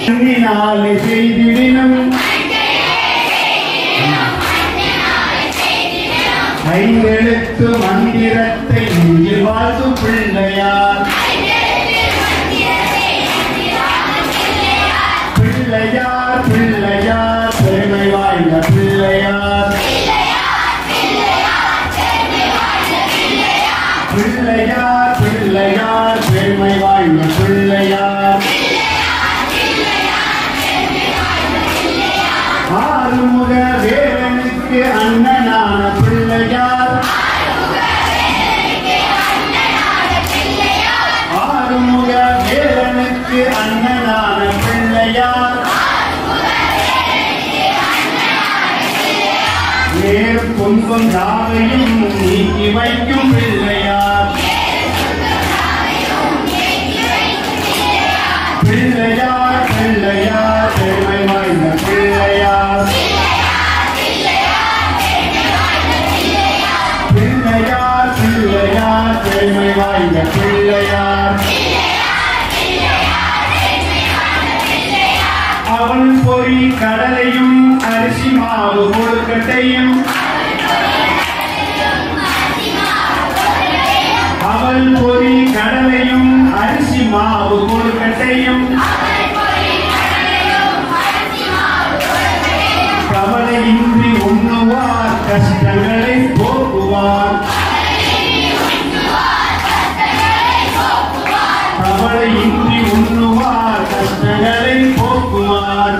நாளை செய்திடினும் ஐந்தெழுத்து மந்திரத்தை நெஞ்சில் வாழ்த்தும் பிள்ளையார் பிள்ளையார் பிள்ளையார் பெருமை வாய்ந்த பிள்ளையார் பிள்ளையார் பிள்ளையார் பெருமை வாய்ந்த பிள்ளையார் ஆறுமுக வேலனுக்கு அண்ணனான பிள்ளையார் ஆறுமுக வேலனுக்கு அண்ணனான பிள்ளையார் நேர் துன்பம் யாவையும் நீக்கி வைக்கும் பிள்ளையார் பிள்ளையார் பிள்ளையார் பெருமை வாய்ந்த பிள்ளையார் பிள்ளையார் பிள்ளையார் பெருமை வாய்ந்த பிள்ளையார் அவன் பொறி கடலையும் அரிசி மாவு கொழுக்கட்டையும் அவள் பொறி கடலையும் அரிசி மாவு கொழுக்கட்டையும் கவலையின்றி உண்ணுவார் கஷ்டங்களை போக்குவார் கவலையின்றி உண்ணுவார் கஷ்டங்களை போக்குவார்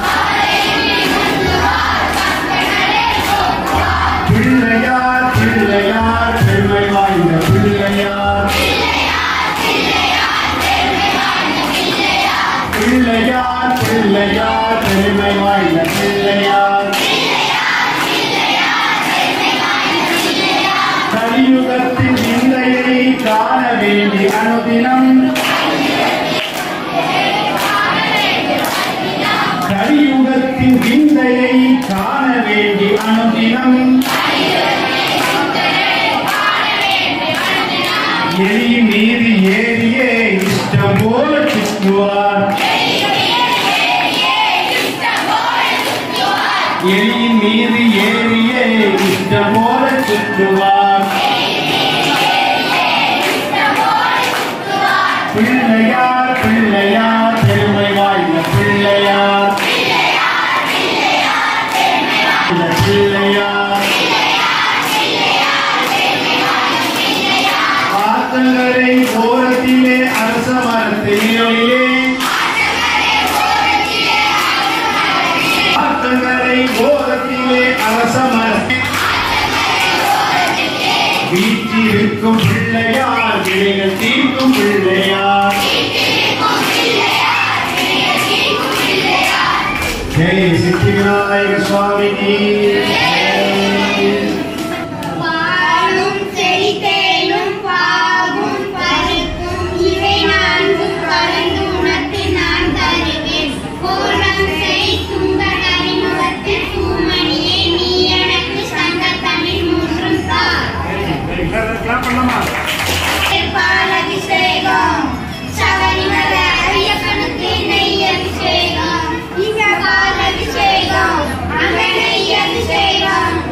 பிள்ளையார் பிள்ளையார் பெருமை வாய்ந்த பிள்ளையார் பிள்ளையார் பிள்ளையார் பெருமை வாய்ந்த பிள்ளையார் கலியுகத்தின் நிந்தையை காண வேண்டி அனுதினம் கலியுகத்தின் விந்தையை காண வேண்டி அனுதினம் எலி மீது ஏறியே இஷ்டம் போல சுற்றுவார் எலியின் மீது ஏறியே இஷ்டம் போல சுற்றுவார் பிள்ளையார் பிள்ளையார் பெருமை வாய்ந்த பிள்ளையார் இந்த பிள்ளையார் ஆத்தங்கரை ஓரத்திலே அரச மரத்திலே ஆத்தங்கரை ஓரத்திலே அரச மரத்தில் வீட்டிருக்கும் பிள்ளையார் வினைகள் தீர்க்கும் பிள்ளையார் ஜெய் சித்தி விநாயக சுவாமிக்கு பாலும் செழித்தேனும் பாகும் பருப்பும் இவை நான்கும் கலந்து உனக்கு நான் தருவேன் பூரணம் செய் துன்பன் அறிமுகத்தில் பூமணியே நீ எனக்கு சங்க தமிழ் மூன்றும் தா பால் அபிஷேகம் சபரிமல ஐயப்பனுக்கு நெய் அபிஷேகம் இங்க பால் அபிஷேகம் அங்க நெய் அபிஷேகம்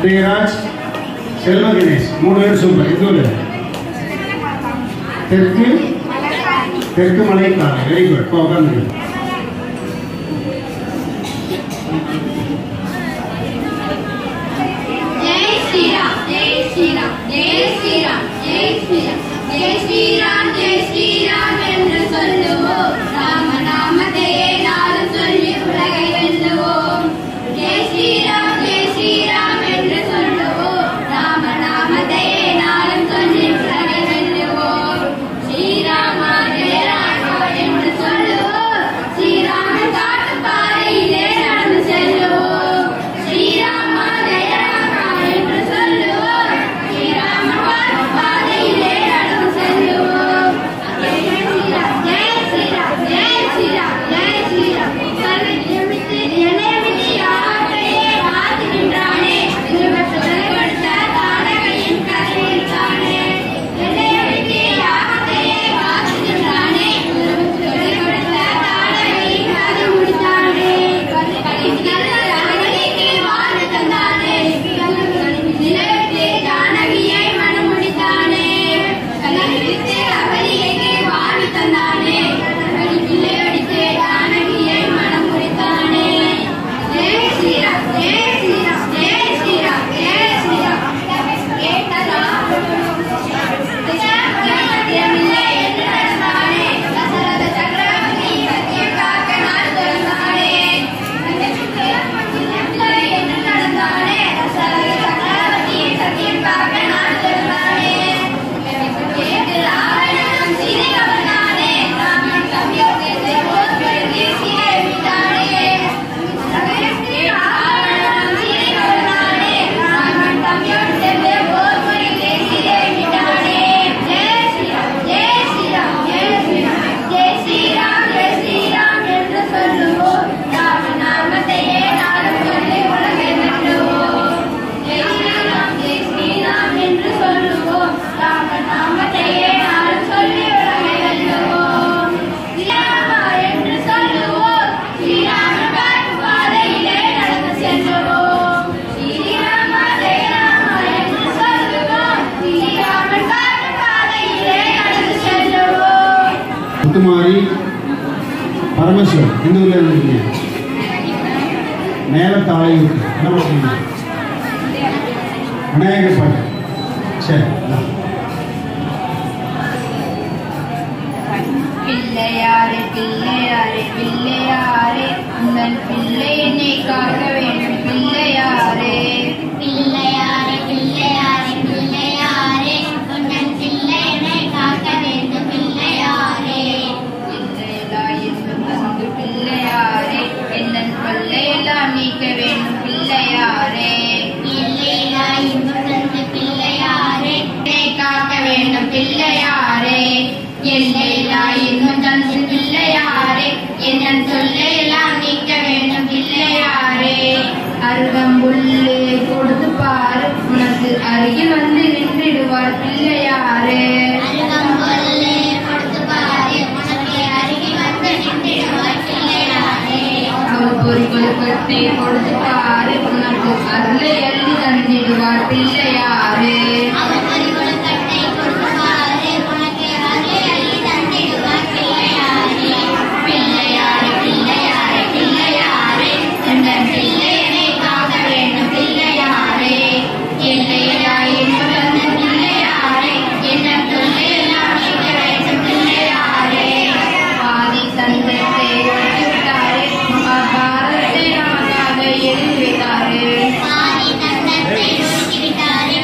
உதயராஜ் செல்வ கணேஷ் மூணு பேர் சூப்பர் எந்த ஊரு தெற்கு தெற்கு மலைக்காலை வெரி குட் இப்போ உட்காந்துங்க ஜெய் ஸ்ரீராம் ஜெய் ஸ்ரீராம் ஜெய் ஸ்ரீராம் ஜெய் ஸ்ரீராம் ஜெய் ஸ்ரீராம் ஜெய் ஸ்ரீராம் என்று சொல்லுவோம் ராம நாமத்தையே நாளும் சொல்லி உலகை வெல்லுவோம் ஜெய் ஸ்ரீராம் ஜெய் ஸ்ரீராம் என்று சொல்லுவோம் ராம நாமத்தையே நாளும் சொல்லி உலகை வெல்லுவோம் ஸ்ரீராமா ஜெய ராமா என்று சொல்லுவோம் ஸ்ரீராமன் காட்டு பாதையிலே நடந்து செல்லுவோம் ஸ்ரீராமா ஜெய ராமா என்று சொல்லுவோம் ஸ்ரீராமன் காட்டு பாதையிலே நடந்து செல்லுவோம் ஜெய் ஸ்ரீராம் ஜெய் ஸ்ரீராம் ஜெய் ஸ்ரீராம் ஜெய் ஸ்ரீராம் கல்வி நியமித்து நியமித்து யாரையே காத்து நின்றானே திருவள்ளுவர் கொடுத்த தாடகையின் கதையில் தானே என்னைய விட்டு யாரையே காத்து நின்றானே திருவள்ளுவர் கொடுத்த தாடகையின் கதை முடித்தானே நல்ல ஜானகிக்கு வாழ்வு தந்தானே நிலையத்தை ஜானகியை மனம் முடித்தானே கல்வித்து அகலியைக்கு வாழ்வு தந்தானே நிலையடித்து ஜானகியை மனம் முடித்தானே ஜெய் ஸ்ரீராம் ஜெய் ஸ்ரீராம் ஜெய் ஸ்ரீராம் ஜெய் ஸ்ரீராம் கேட்டதா திட்டமில்லை என்று நடந்தானே தசரத சக்கரவர்த்தி சத்தியம் காக்க நாள் திறந்தானே திட்டமில்லை என்று நடந்தானே தசரத சக்கரவர்த்தி சத்தியம் காக்க நாள் திறந்தானே கேட்டு ராவணனும் சீதை கவர்ந்தானே ராமன் கவியோகத்தை போர்படுத்தி சீதை விட்டானே கேட்டு ராவணனும் சீதை கவர்ந்தானே ராமன் கவியோடு சேர்ந்து போர் புரிந்து சீதை விட்டானே ஜெய் ஸ்ரீராம் ஜெய் ஸ்ரீராம் ஜெய் ஸ்ரீராம் ஜெய் ஸ்ரீராம் ஜெய் ஸ்ரீராம் என்று சொல்லுவோம் ராம நாமத்தையே நாளும் சொல்லி உலகை வெல்லுவோம் ஜெய் ஸ்ரீராம் ஜெய் ஸ்ரீராம் என்று சொல்லுவோம் ராம நாமத்தையே நாளும் சொல்லி உலகை வெல்லுவோம் ஸ்ரீராமா என்று சொல்லுவோம் ஸ்ரீராமன் காட்டு பாதையிலே நடந்து செல்லுவோம் ஸ்ரீராமா ஜெயராமா என்று சொல்லுவோம் ஸ்ரீராமன் காட்டு பாதையிலே நடந்து செல்லுவோம் முத்துமாரி பரமேஸ்வர் எந்த ஊர்ல இருந்தீங்க மேலத்தாளையூர் என்ன பண்ணுறீங்க விநாயகர் பாட்டு சரி இந்தா. பிள்ளையாரே பிள்ளையாரே பிள்ளையாரே உங்கள் பிள்ளை என்னை காக்க வேண்டும் பிள்ளையாரே பிள்ளையாரே பிள்ளையாரே பிள்ளையாரே உன்னன் பிள்ளை என்னை காக்க வேண்டும் பிள்ளையாரே பிள்ளையெல்லா இன்பம் தந்து பிள்ளையாரே என்னன் கொள்ளையெல்லாம் நீக்க வேண்டும் பிள்ளையாரே இல்லையா இன்பம் தந்த பிள்ளையாரே என்னை காக்க வேண்டும் பிள்ளையாரே எல்லையில்லா இன்பம் தந்து பிள்ளையாரே என்னன் சொல்லையெல்லாம் நீக்க வேண்டும் பிள்ளையாரே அருகம்புல்லு கொடுத்து பாரு உனக்கு அருகில் வந்து நின்றிடுவார் பிள்ளையாரே அருகம்பொல்லே கொடுத்து பாரு உனக்கு அருகில் வந்து நின்றிடுவார் பிள்ளையாரே அவள் பொறி கொழுக்கத்தை கொடுத்து பாரு உனக்கு அருளை அள்ளி தந்திடுவார் பிள்ளையாரே அவன் ஒரு கொழுக்கட்டை கொடுத்து பாரு உனக்கு அருளை அள்ளி தந்திடுவார் பிள்ளையாரே பிள்ளையாரே பிள்ளையாரே பிள்ளையாரே எங்கள் பிள்ளையனை காக்க வேண்டும் பிள்ளையாரே எல்லையா இன்பம் தந்த பிள்ளையாரே என்ன தொல்லையெல்லாம் நீக்க வேண்டும் பிள்ளையாரே ஆதி தந்தத்தை ஒழித்து விட்டாரே மகாபாரதத்தை நமக்காக எழுதி வைத்தாரே பாதி தந்தத்தை நோக்கி விட்டாரே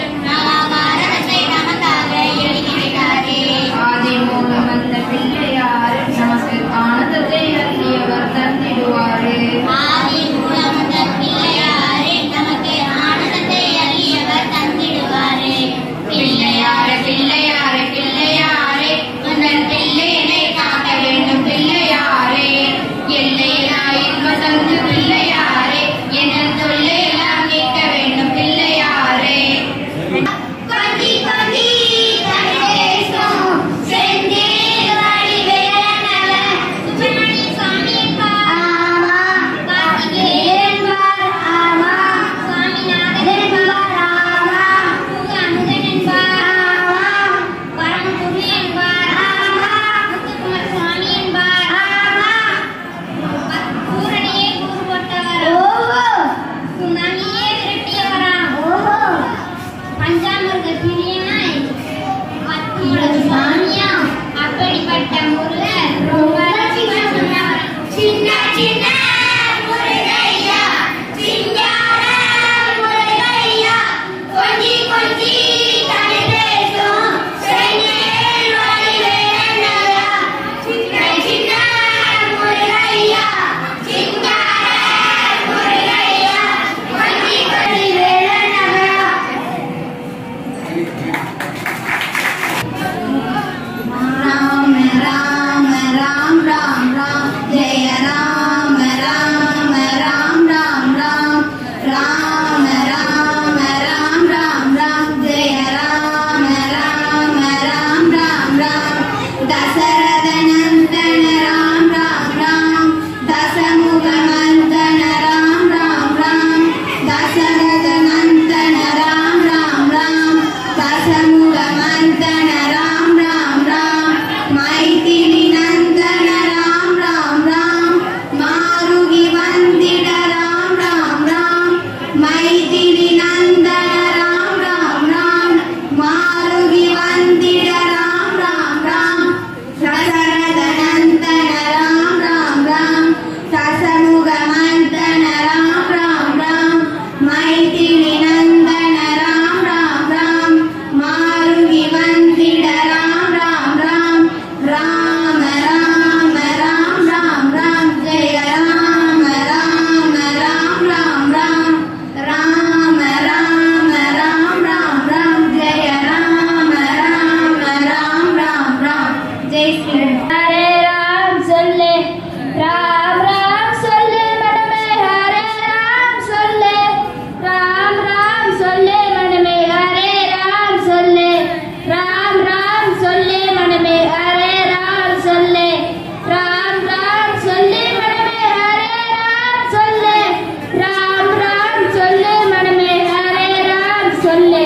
மைத்திரி நந்தன ராம் ராம் ராம் மாருகி வந்திட ராம் ராம் ராம் சசரத நந்தன ராம் ராம் ராம் சசமுக மந்தன ராம் ராம் ராம் மைத்திரி நந்தன ராம் ராம் ராம் மாருகி வந்திட ராம் ராம் ராம் ராம ராம ராம் ராம் ராம் ஜெய ராம ராம ராம் ராம் ராம் ராம ராம ராம் ராம் ராம் ஜெய ராம ராம ராம் ராம் ராம் ஜெய் ஸ்ரீ ஹரே ராம் சொல்லு ராம் ராம் சொல்லு மனமே ஹரே ராம் சொல்லு ராம் ராம் சொல்லு மனமே ஹரே ராம் சொல்லு ராம் ராம் சொல்லு மனமே ஹரே ராம் சொல்லு ராம் ராம் சொல்லு மனமே ஹரே ராம் சொல்லு ராம் ராம் சொல்லு மனமே ஹரே ராம் சொல்லு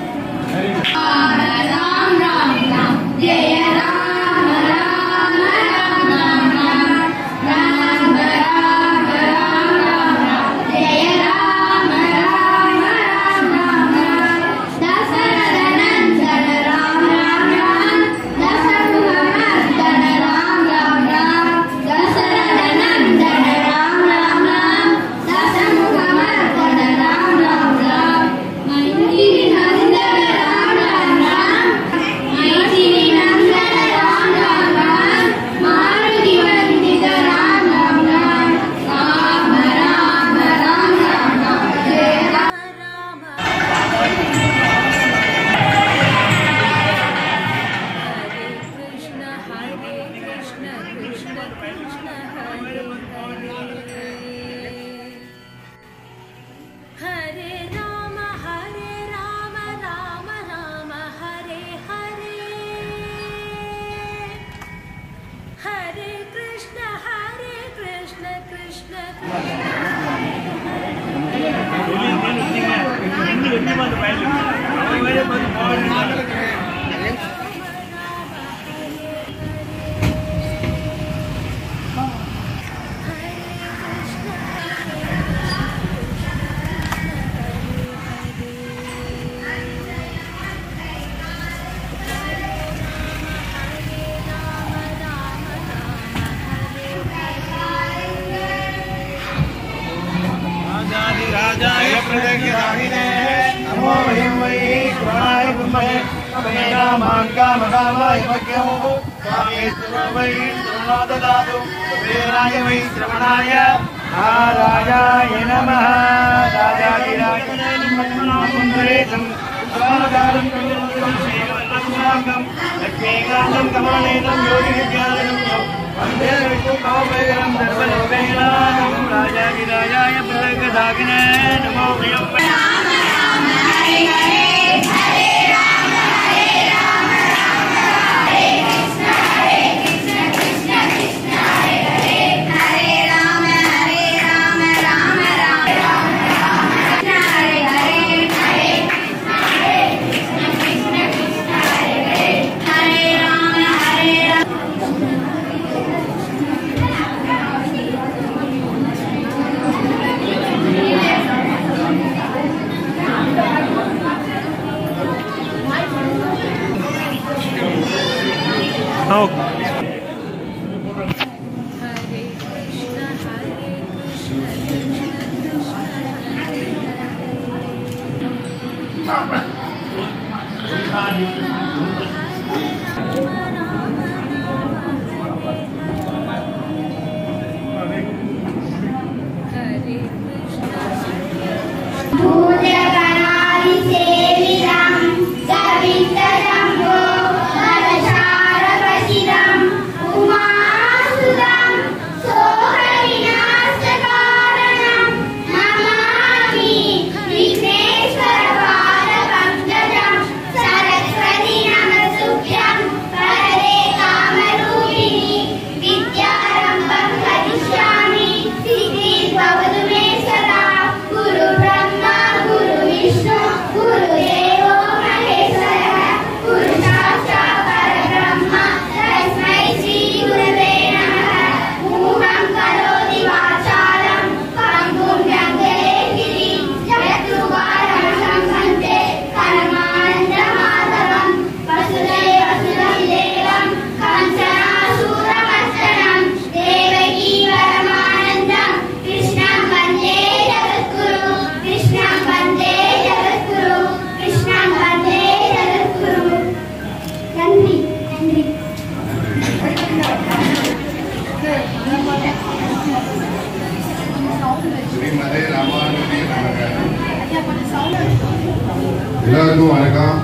ராம் ராம் ராம் ஜெய ராம ராம ராம் ராம் ராம் ராம ராம ராம் ராம் ராம் ஜெய ராம ராம ராம் ராம் ராம் தசரத நந்தன ராம் ராம் ராம் தசமுகமர்தன ராம் ராம் ராம் தசரத நந்தன ராம் ராம் ராம் தசமுகமர்தன ராம் ராம் ராம் மைத்திரி நந்தன ராம் ராம் ராம் மைத்திரி நந்தன ராம் ராம் ராம் மாருதி வந்தித ராம் ராம் ராம் ராம ராம ராம் ராம் ராம் ஜெய Rama Hare Krishna, Hare Krishna, Krishna Krishna, Hare Hare. Hare Rama, Hare Rama, Rama Rama, Hare Hare. Hare Krishna, Hare Krishna, Krishna Krishna. राजाय प्रदज्ञदाहिने नमो वयं वै प्राणाय ब्रह्मणे अभयकामां कामकामाय मह्यं स्वामेश्वरो वै श्रवणो ददातु वेराय वै श्रवणाय नारायाय नमः राजाधिराजने निमग्नामुन्दरेशं स्वामकालं कविरवं लक्ष्मीकान्तं कमलेनं योगिविद्यालयं वन्दे विष्णुकामैरं सर्वलोकैलानं राजाधिराजाय प्रदज्ञदाहिने नमो वयं वै Hare Rama Hare Rama Rama Rama Rama Hare Hare Hare Hare Rama Hare Rama Hare Krishna, Hare Krishna, Krishna Krishna, Hare Hare Krishna, भूतगणादिसेवितं कवितजम्बो कलशारपशिरम् उमासुतं शोकविनाशकारणं नमामि विघ्नेश्वरपादपङ्कजं सरस्वती எல்லாருக்கும் வணக்கம்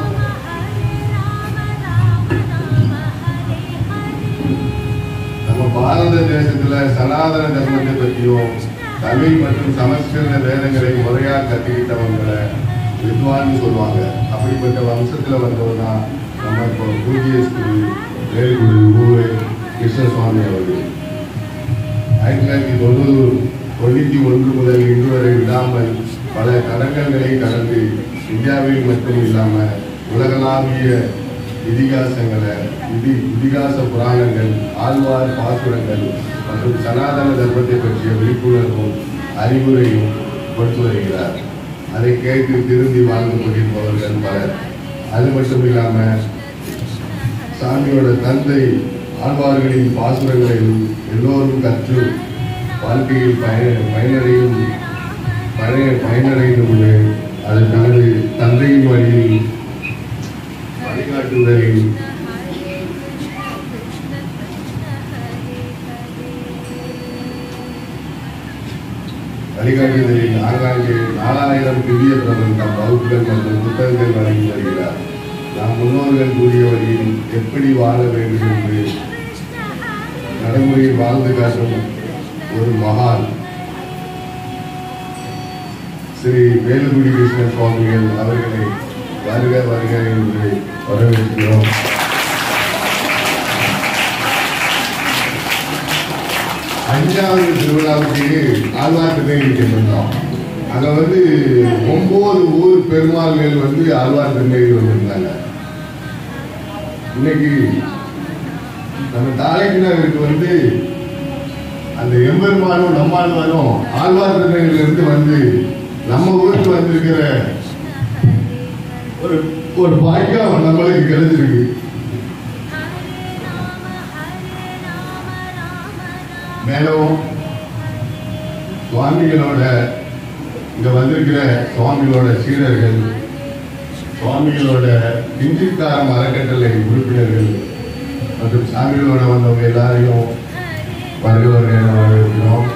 நம்ம பாரத தேசத்துல சனாதன தர்மத்தை பற்றியும் தமிழ் மற்றும் சமஸ்கிருத வேதங்களை முறையா கத்துக்கிட்டவங்களை வித்வான்னு சொல்லுவாங்க அப்படிப்பட்ட வம்சத்துல வந்தவர் தான் நம்ம இப்போ பூஜ்ய ஸ்ரீ வேலுகுடி ஊரு கிருஷ்ணசுவாமி அவர்கள் ஆயிரத்தி தொள்ளாயிரத்தி தொண்ணூறு தொண்ணூத்தி ஒன்று முதல் இன்று வரை விடாமல் பல தடங்கல்களை கடந்து இந்தியாவில் மட்டும் இல்லாம உலகளாவிய இதிகாசங்களை இதி இதிகாச புராணங்கள் ஆழ்வார் பாசுரங்கள் மற்றும் சனாதன தர்மத்தை பற்றிய விழிப்புணர்வும் அறிவுரையும் கொடுத்து வருகிறார் அதை கேட்டு திருந்தி வாழ்ந்து கொண்டிருப்பவர்கள் பலர் அது மட்டும் இல்லாம சாமியோட தந்தை ஆழ்வார்களின் பாசுரங்களை எல்லோரும் கற்று வாழ்க்கையில் பயன பயனடையும் பயன பயனடைந்து அது தனது தந்தையின் வழியில் வழிகாட்டுதலில் வழிகாட்டுதலில் ஆங்காங்கே நாலாயிரம் திவ்ய பிரபந்தம் வகுப்புகள் மற்றும் புத்தகங்கள் வழங்கி வருகிறார் நாம் முன்னோர்கள் கூறிய வழியில் எப்படி வாழ வேண்டும் என்று நடைமுறையில் வாழ்ந்து காட்டும் ஒரு மகான் ஸ்ரீ வேலுகுடி கிருஷ்ண சுவாமிகள் அவர்களை வருக வருக என்று வரவேற்கிறோம் அஞ்சாவது திருவிழாவுக்கு ஆழ்வார்க்கத்தை சென்றிருந்தோம் அங்க வந்து ஒன்பது ஊர் பெருமாள்கள் வந்து ஆழ்வார் திருநெல்வேலி வந்திருந்தாங்க இன்னைக்கு நம்ம தாலைக்கு நகருக்கு வந்து அந்த எம்பெருமானும் நம்மாழ்வாரும் ஆழ்வார் திருநெல்வேலியில இருந்து வந்து நம்ம ஊருக்கு வந்திருக்கிற ஒரு ஒரு பாக்கியம் நம்மளுக்கு கிடைச்சிருக்கு மேலும் சுவாமிகளோட இங்க வந்திருக்கிற சுவாமிகளோட சீடர்கள் சுவாமிகளோட இஞ்சிக்காரம் அறக்கட்டளை உறுப்பினர்கள் மற்றும் சாமிகளோட வந்தவங்க எல்லாரையும் வருகிறவர்கள் வரவேற்கிறோம்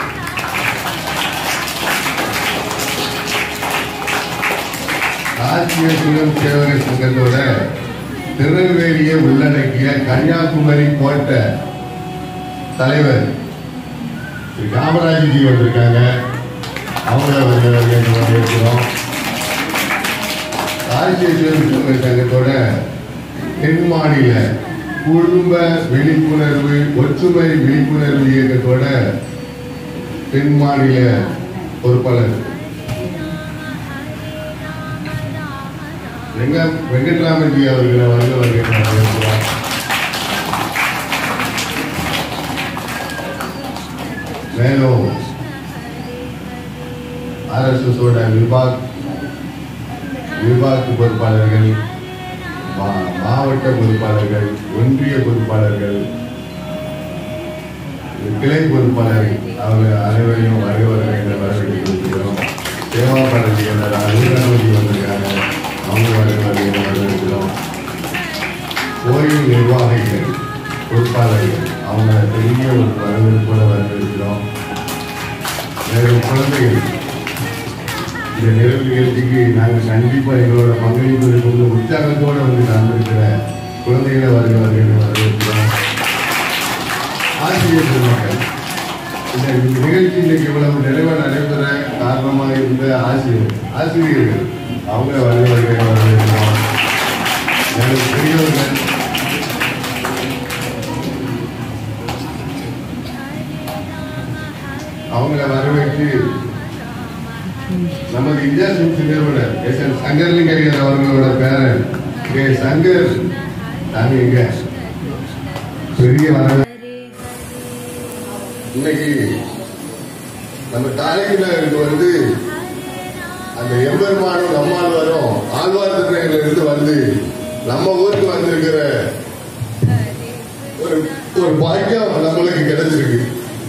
ராஜ்ய சுயம் சேவக சங்கத்தோட திருநெல்வேலியை உள்ளடக்கிய கன்னியாகுமரி கோட்ட தலைவர் திரு காமராஜ்ஜி வந்திருக்காங்க அவங்கள வருகிறவர்கள் வரவேற்கிறோம் ராஜ்ய சுயம் சேவக சங்கத்தோட தென் மாநில குடும்ப விழிப்புணர்வு ஒற்றுமை விழிப்புணர்வு இயக்கத்தோட தென் மாநில பொறுப்பாளர் வெங்க வெங்கட்ராமஜி அவர்களை வருக வருகை வரவேற்கிறோம் மேலும் ஆர்எஸ்எஸ் ஓட விபாக் விபாக் பொறுப்பாளர்கள் மா- மாவட்ட பொறுப்பாளர்கள் ஒன்றிய பொறுப்பாளர்கள் கிளை பொறுப்பாளர் அவர்கள் அனைவரையும் வருகிறவர்கள் என்ற வரவேற்று கொடுக்கிறோம் சேவா படத்தினர் அலுவலகம் வந்திருக்காங்க அவங்க வருகிறவர்கள் என்ற வரவேற்கிறோம் கோயில் நிர்வாகிகள் பொறுப்பாளர்கள் அவங்க பெரிய ஒரு வரவேற்போட வரவேற்கிறோம் மேலும் குழந்தைகள் இந்த நிறைவு நிகழ்ச்சிக்கு நாங்கள் கண்டிப்பாக எங்களோட பங்களிப்பு இருக்கும் உற்சாகத்தோடு வந்து நடந்திருக்கிற குழந்தைகளை வருகிறவர்கள் வரவேற்கிறோம் ஆசிரியர் பெருமக்கள் இந்த நிகழ்ச்சி இன்னைக்கு இவ்வளவு நிறைவாக நடைபெற காரணமாக இருந்த ஆசிரியர் ஆசிரியர்கள் அவங்க வருகிறவர்கள் வரவேற்கிறோம் மேலும் பெரியவர்கள் அவங்கள வரவேற்று நமது இந்தியா சுற்று நிறுவனர் எஸ் என் சங்கர்லிங்கய்யர் அவர்களோட பேரன் கே சங்கர் நாங்க இங்க பெரிய வரவேற்பு இன்னைக்கு நம்ம தாலைக்கு வந்து அந்த எம்பெருமானும் நம்மாழ்வாரும் ஆழ்வார் இருந்து வந்து நம்ம ஊருக்கு வந்திருக்கிற ஒரு ஒரு பாக்கியம் நம்மளுக்கு கிடைச்சிருக்கு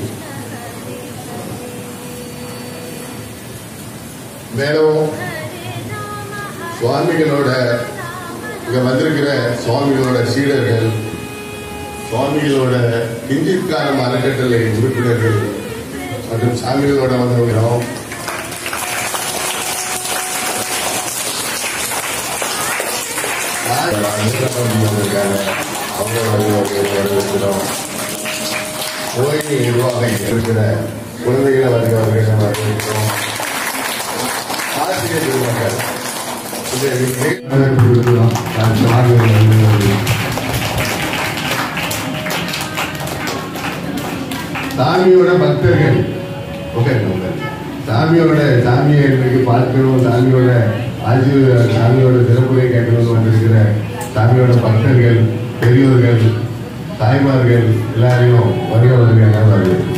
மேலும் சுவாமிகளோட இங்க வந்திருக்கிற சுவாமிகளோட சீடர்கள் சுவாமிகளோட கிஞ்சித்காரம் அறக்கட்டளை உறுப்பினர்கள் மற்றும் சாமிகளோட வந்தவங்களும் கோயில் நிர்வாகம் இருக்கிற குழந்தைகளை வருகிறவர்கள் நம்ம வரவேற்கிறோம் ஆசிரியர் பெருமக்கள் இந்த நிகழ்ச்சி சாமியோட பக்தர்கள் உட்காருங்க உட்காருங்க சாமியோட சாமியை இன்னைக்கு பார்க்கணும் சாமியோட ஆட்சி சாமியோட சிறப்புரை கேட்கணும்னு வந்திருக்கிற சாமியோட பக்தர்கள் பெரியோர்கள் தாய்மார்கள் எல்லாரையும் வருக வருக என வரவேற்கிறேன்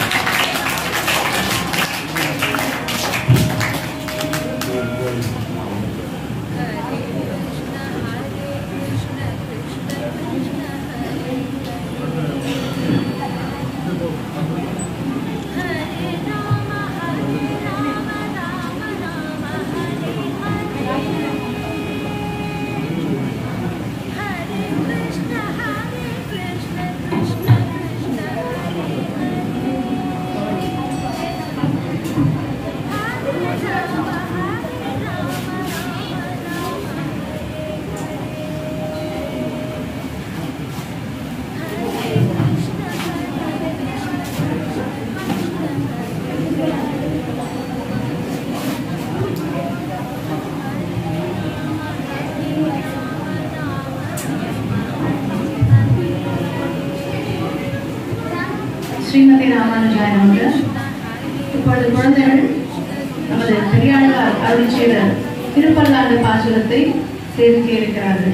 ஸ்ரீமதி ராமானுஜாயன் அவர்கள் இப்பொழுது குழந்தைகள் நமது பெரியாழ்வார் அருள் செய்த திருப்பல்லாண்டு பாசுரத்தை சேவிக்க இருக்கிறார்கள்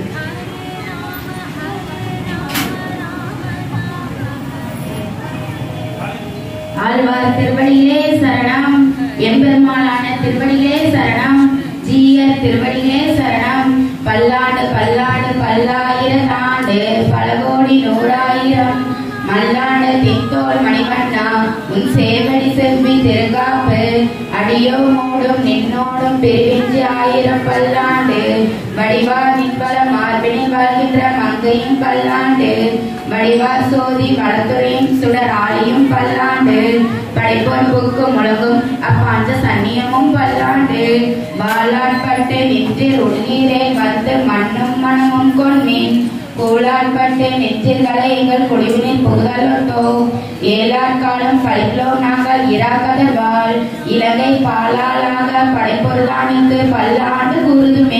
ஆழ்வார் திருவடியிலே சரணம் எம்பெருமானான திருவடியிலே சரணம் ஜீயர் திருவடியிலே சரணம் பல்லாண்டு பல்லாண்டு பல்லாயிரம் ஆண்டு பல கோடி நூறாயிரம் மல்லாண்டு தித்தோல் மணிவண்ணா உன் சேவடி செல்வி திருகாப்பு அடியோ மூடும் நின்னோடும் பிரிவின்றி ஆயிரம் பல்லாண்டு வடிவா நின்பல மார்பினில் வாழ்கின்ற மங்கையும் பல்லாண்டு வடிவார் சோதி வளத்துறையும் சுடர் ஆளியும் பல்லாண்டு படைப்போர் புக்கு முழங்கும் அப்பாந்த சன்னியமும் பல்லாண்டு வாளாட்பட்டு நின்று உள்ளீரே வந்து மண்ணும் மனமும் கொன்மீன் கூழாட்பட்டு நெற்றில்களை எங்கள் குடிவினில் புகழட்டோ ஏழாட்காலம் பழிகளோ நாங்கள் இராகதவாள் இலங்கை பாலாளாக படைப்பொருளானுக்கு பல்லாண்டு கூறுதுமே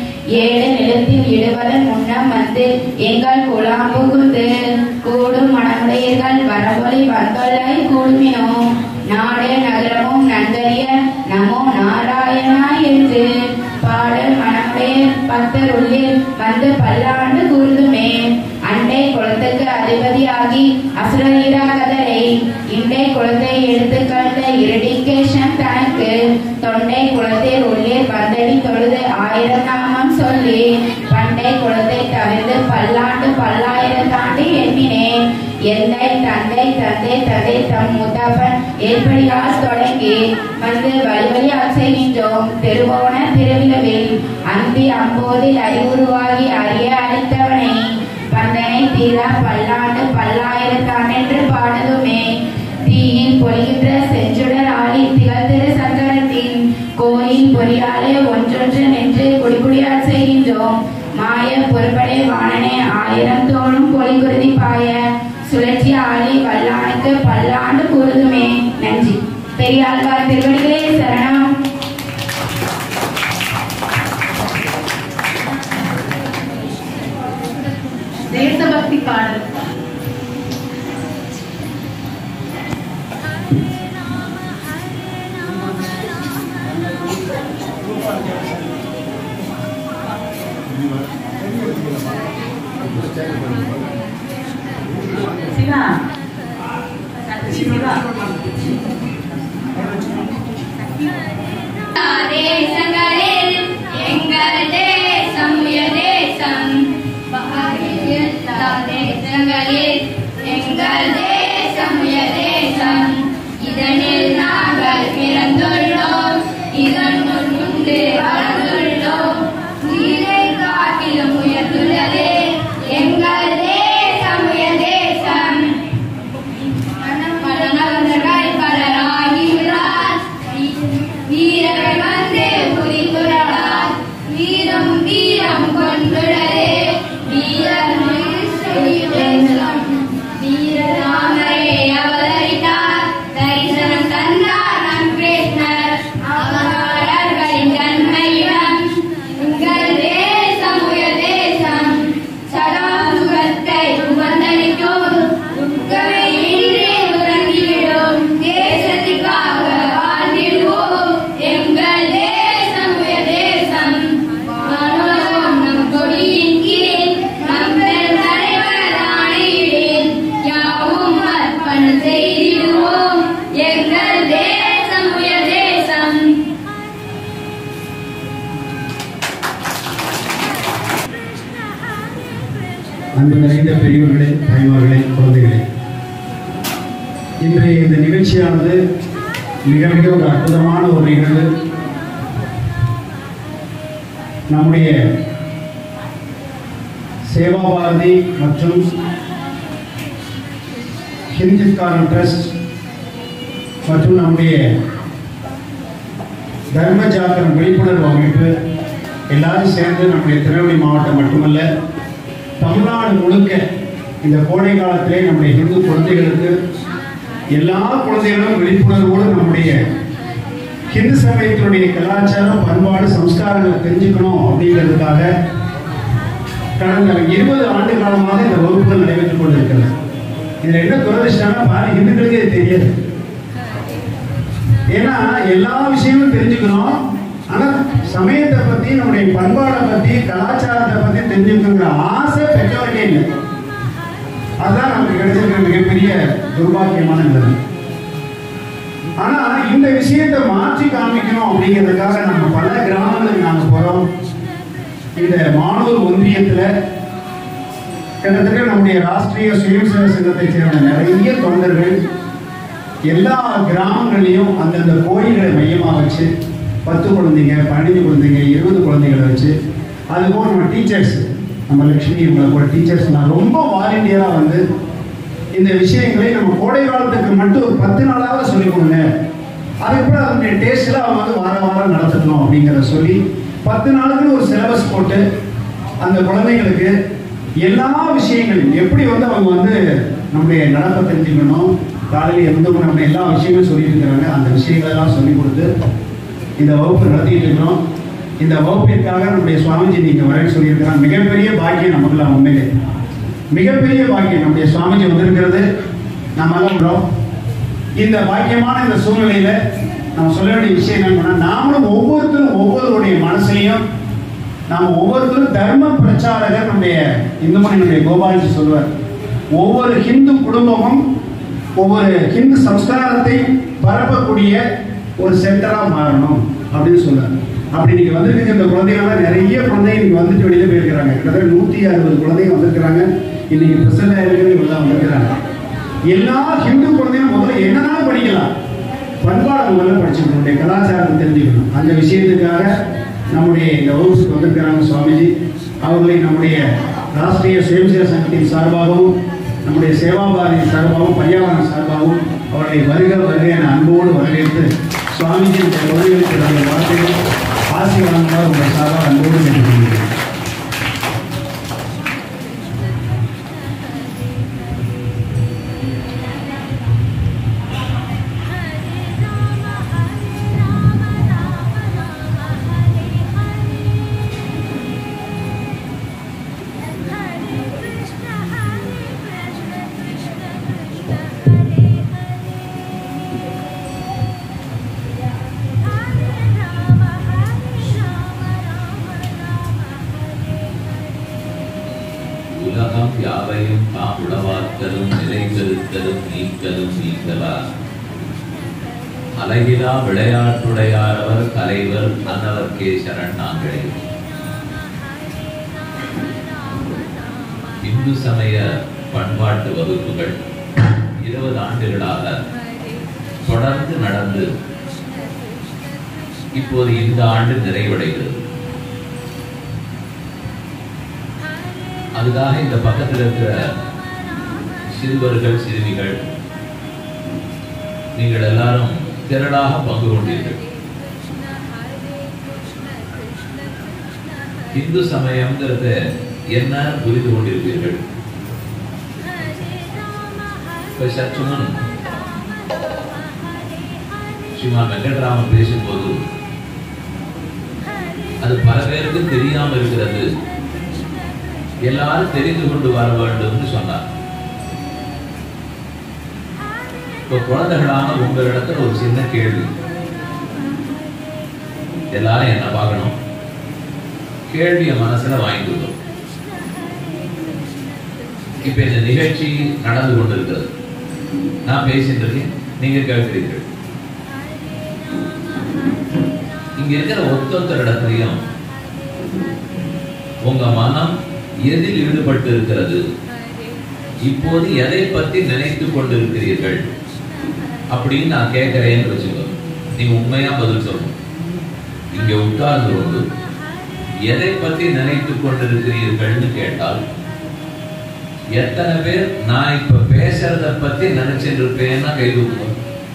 ஏழு நிலத்தில் இடுவதன் முன்னம் வந்து எங்கள் குலாம் புகுந்து கூடும் மனமுடையர்கள் வரவொலி வந்தொல்லை கூடுமினோ நாடு நகரமும் நன்கறிய நமோ நாராயணா என்று பாடல் மனமுடைய பக்தர் உள்ளில் வந்து பல்லாண்டு கூறுதுமே அண்டை குளத்துக்கு அதிபதியாகி அசுரீராகதரை இண்டை குளத்தை எடுத்து கண்ட இரடிகேஷன் தனக்கு தொண்டை குளத்தில் உள்ளே பந்தடி தொழுது ஆயிரம் நாமம் சொல்லி பண்டை குளத்தை தவிர்த்து பல்லாண்டு பல்லாயிரம் தாண்டி எண்ணினேன் எந்தை தந்தை தந்தை தந்தை தம் முத்தப்பன் ஏற்படியால் தொடங்கி வந்து வழி வழியால் செய்கின்றோம் திருவோண திருவிழவில் அந்தி அம்போதில் அறிவுருவாகி அறிய அளித்தவனை பந்தனை தீரா பல்லாண்டு பல்லாயிரத்தாண்டென்று பாடுதுமே தீயில் பொழிகின்ற செஞ்சுடர் ஆளி திகழ்திரு சக்கரத்தின் கோயில் பொறியாலே ஒன்றொன்று நின்று குடிக்குடியால் செய்கின்றோம் மாய பொறுப்படை வாணனே ஆயிரம் தோளும் பொலிகுருதி பாய சுழற்சி ஆளி வல்லானுக்கு பல்லாண்டு கூறுதுமே நன்றி பெரியாழ்வார் திருவடிகளே சரணம் தேசபக்தி பாடல் சிவா சிவா தேசங்களில் எங்கள் தேசம் உயர் தேசம் எல்லா தேசங்களில் எங்கள் தேசம் உயர் தேசம் இதனில் நாங்கள் பிறந்துள்ளோம் இதனுள் உண்டு வளர்ந்துள்ளோம் உயிரை காட்டிலும் உயர்ந்துள்ளது எங்கள் தேச வீரம் வீரம் கொண்டுடரே வீரர் தேசம் வீரராமரே அவதரித்தார் தரிசனம் தந்தார் நம் கிருஷ்ணர் அவதாரர்களின் ஜன்மையிடம் உங்கள் தேசம் உயர் தேசம் சதா சுகத்தை உகந்தளிக்கும் துக்கமே இன்றி உறங்கிவிடும் தேசத்திற்காக வாழ்ந்திடுவோம் எங்கள் தேசம் உயர் தேசம் வானோகம் நம் கொடியின் கீழ் நம் பெரும் தலைவர் ஆணையிடேன் யாவும் அர்ப்பணம் செய்திடுவோம் எங்கள் தேசம் உயர் தேசம் அன்பு நிறைந்த பெரியவர்களே தாய்மார்களே குழந்தைகளே இன்றைய இந்த நிகழ்ச்சியானது மிக மிக ஒரு அற்புதமான ஒரு நிகழ்வு நம்முடைய சேவா பாரதி மற்றும் ஹிந்துஸ்தான் ட்ரஸ்ட் மற்றும் நம்முடைய தர்ம ஜாத்திரம் விழிப்புணர்வு அமைப்பு எல்லாரும் சேர்ந்து நம்முடைய திருநெல்வேலி மாவட்டம் மட்டுமல்ல தமிழ்நாடு முழுக்க இந்த கோடை காலத்திலே நம்முடைய இந்து குழந்தைகளுக்கு எல்லா குழந்தைகளும் விழிப்புணர்வோடு நம்முடைய ஹிந்து சமயத்தினுடைய கலாச்சாரம் பண்பாடு சம்ஸ்காரங்களை தெரிஞ்சுக்கணும் அப்படிங்கிறதுக்காக கடந்த இருபது ஆண்டு காலமாக இந்த வகுப்புகள் நடைபெற்றுக் கொண்டிருக்கிறது இதுல என்ன துரதிருஷ்டம்னா பாரு இந்துக்களுக்கு இது தெரியாது ஏன்னா எல்லா விஷயமும் தெரிஞ்சுக்கணும் ஆனா சமயத்தை பத்தி நம்முடைய பண்பாடை பத்தி கலாச்சாரத்தை பத்தி தெரிஞ்சுக்கணுங்கிற ஆசை பெற்றவர்களே இல்லை அதுதான் நமக்கு கிடைச்சிருக்கிற மிகப்பெரிய துர்பாக்கியமான நிலைமை ஆனா இந்த விஷயத்தை மாற்றி காமிக்கணும் அப்படிங்கிறதுக்காக நம்ம பல கிராமங்களுக்கு நாங்க போறோம் இந்த மானூர் ஒன்றியத்துல கிட்டத்தட்ட நம்முடைய ராஷ்டிரிய சுயசேவ சங்கத்தை சேர்ந்த நிறைய தொண்டர்கள் எல்லா கிராமங்களையும் அந்தந்த கோயில்களை மையமாக வச்சு பத்து குழந்தைங்க பதினஞ்சு குழந்தைங்க இருபது குழந்தைகளை வச்சு அதுபோல் நம்ம டீச்சர்ஸ் நம்ம லட்சுமி இவங்களை போல டீச்சர்ஸ் நான் ரொம்ப வாலண்டியராக வந்து இந்த விஷயங்களை நம்ம கோடை காலத்துக்கு மட்டும் ஒரு பத்து நாளாவது சொல்லிக் கொடுங்க அதுக்கப்புறம் அதனுடைய டேஸ்டில் அவங்க வந்து வார வாரம் நடத்தணும் அப்படிங்கிறத சொல்லி பத்து நாளுக்குன்னு ஒரு சிலபஸ் போட்டு அந்த குழந்தைங்களுக்கு எல்லா விஷயங்களும் எப்படி வந்து அவங்க வந்து நம்முடைய நடப்பை தெரிஞ்சுக்கணும் காலையில் எந்த நம்ம எல்லா விஷயங்களும் சொல்லிட்டு இருக்கிறாங்க அந்த விஷயங்கள் எல்லாம் சொல்லி கொடுத்து இந்த வகுப்பு நடத்திட்டு இருக்கிறோம் இந்த வகுப்பிற்காக நம்முடைய சுவாமிஜி நீங்க வரேன்னு சொல்லியிருக்கிறாங்க மிகப்பெரிய பாக்கியம் நமக்குலாம் உண்மையிலே மிகப்பெரிய பாக்கியம் நம்முடைய சுவாமிஜி வந்திருக்கிறது நம்ம எல்லாம் bro, இந்த பாக்கியமான இந்த சூழ்நிலையில நம்ம சொல்ல வேண்டிய விஷயம் என்னன்னா நாமளும் ஒவ்வொருத்தரும் ஒவ்வொருவருடைய மனசுலையும் நாம ஒவ்வொருத்தரும் தர்ம பிரச்சாரகர் நம்முடைய இந்துமணியினுடைய கோபாலஜி சொல்வார் ஒவ்வொரு ஹிந்து குடும்பமும் ஒவ்வொரு ஹிந்து சம்ஸ்காரத்தை பரப்பக்கூடிய ஒரு சென்டரா மாறணும் அப்படின்னு சொல்றாரு அப்படி நீங்க வந்திருக்க இந்த குழந்தைகள் நிறைய குழந்தைங்க நீங்க வந்துட்டு வெளியில போயிருக்கிறாங்க கிட்டத்தட்ட நூத்தி அறுபது குழந்தைங்க வந்திருக்கிறாங்க இன்னைக்கு பிரசன்ட் ஆயிருக்கிறது இவ்வளவு வந்திருக்கிறாங்க எல்லா ஹிந்து குழந்தையும் முதல்ல என்னதான் படிக்கலாம் பண்பாடு முதல்ல படிச்சுக்கணும் நம்முடைய கலாச்சாரத்தை தெரிஞ்சுக்கணும் அந்த விஷயத்துக்காக நம்முடைய இந்த வகுப்புக்கு வந்திருக்கிறாங்க சுவாமிஜி அவர்களை நம்முடைய ராஷ்டிரிய சுயம்சேவ சங்கத்தின் சார்பாகவும் நம்முடைய சேவாபாரதி சார்பாகவும் பரியாவரண சார்பாகவும் அவர்களை வருக வருக என அன்போடு வரவேற்று சுவாமிஜி இந்த குழந்தைகளுக்கு நம்முடைய வார்த்தைகள் ஆசி வழங்குமாறு உங்கள் சார்பாக அன்போடு கேட்டுக்கொள்கிறேன் உலகம் யாவையும் தாம் உளவாக்கலும் நிலைத்திருத்தலும் நீக்கலும் நீங்களார் அழகிலா விளையாட்டுடையாரவர் தலைவர் அன்னவர்க்கே சரண் நாங்களே இந்து சமய பண்பாட்டு வகுப்புகள் இருபது ஆண்டுகளாக தொடர்ந்து நடந்து இப்போது இந்த ஆண்டு நிறைவடைகிறது அதுக்காக இந்த பக்கத்தில் இருக்கிற சிறுவர்கள் சிறுமிகள் நீங்கள் எல்லாரும் திரளாக பங்கு கொண்டீர்கள் இந்து சமயம்ங்கிறத என்ன புரிந்து கொண்டிருப்பீர்கள் இப்ப சற்று முன் ஸ்ரீமான் வெங்கட்ராமன் பேசும்போது அது பல பேருக்கு தெரியாம இருக்கிறது எல்லாரும் தெரிந்து கொண்டு வர வேண்டும்னு சொன்னார் இப்ப குழந்தைகளான உங்களிடத்துல ஒரு சின்ன கேள்வி எல்லாரும் என்ன பார்க்கணும் கேள்விய மனசுல வாங்கிக்கணும் இப்ப இந்த நிகழ்ச்சி நடந்து கொண்டிருக்கிறது நான் பேசிட்டு இருக்கேன் நீங்க கேட்கிறீர்கள் இங்க இருக்கிற ஒத்தொத்தர் இடத்துலையும் உங்க மனம் எதில் ஈடுபட்டு இருக்கிறது இப்போது எதை பத்தி நினைத்து கொண்டிருக்கிறீர்கள் அப்படின்னு நான் கேட்கிறேன்னு வச்சுக்கோ நீங்க உண்மையா பதில் சொல்லணும் இங்க உட்கார்ந்து கொண்டு எதை பத்தி நினைத்து கொண்டிருக்கிறீர்கள்னு கேட்டால் எத்தனை பேர் நான் இப்ப பேசுறத பத்தி நினைச்சிட்டு இருப்பேன்னா கை தூக்குவோம்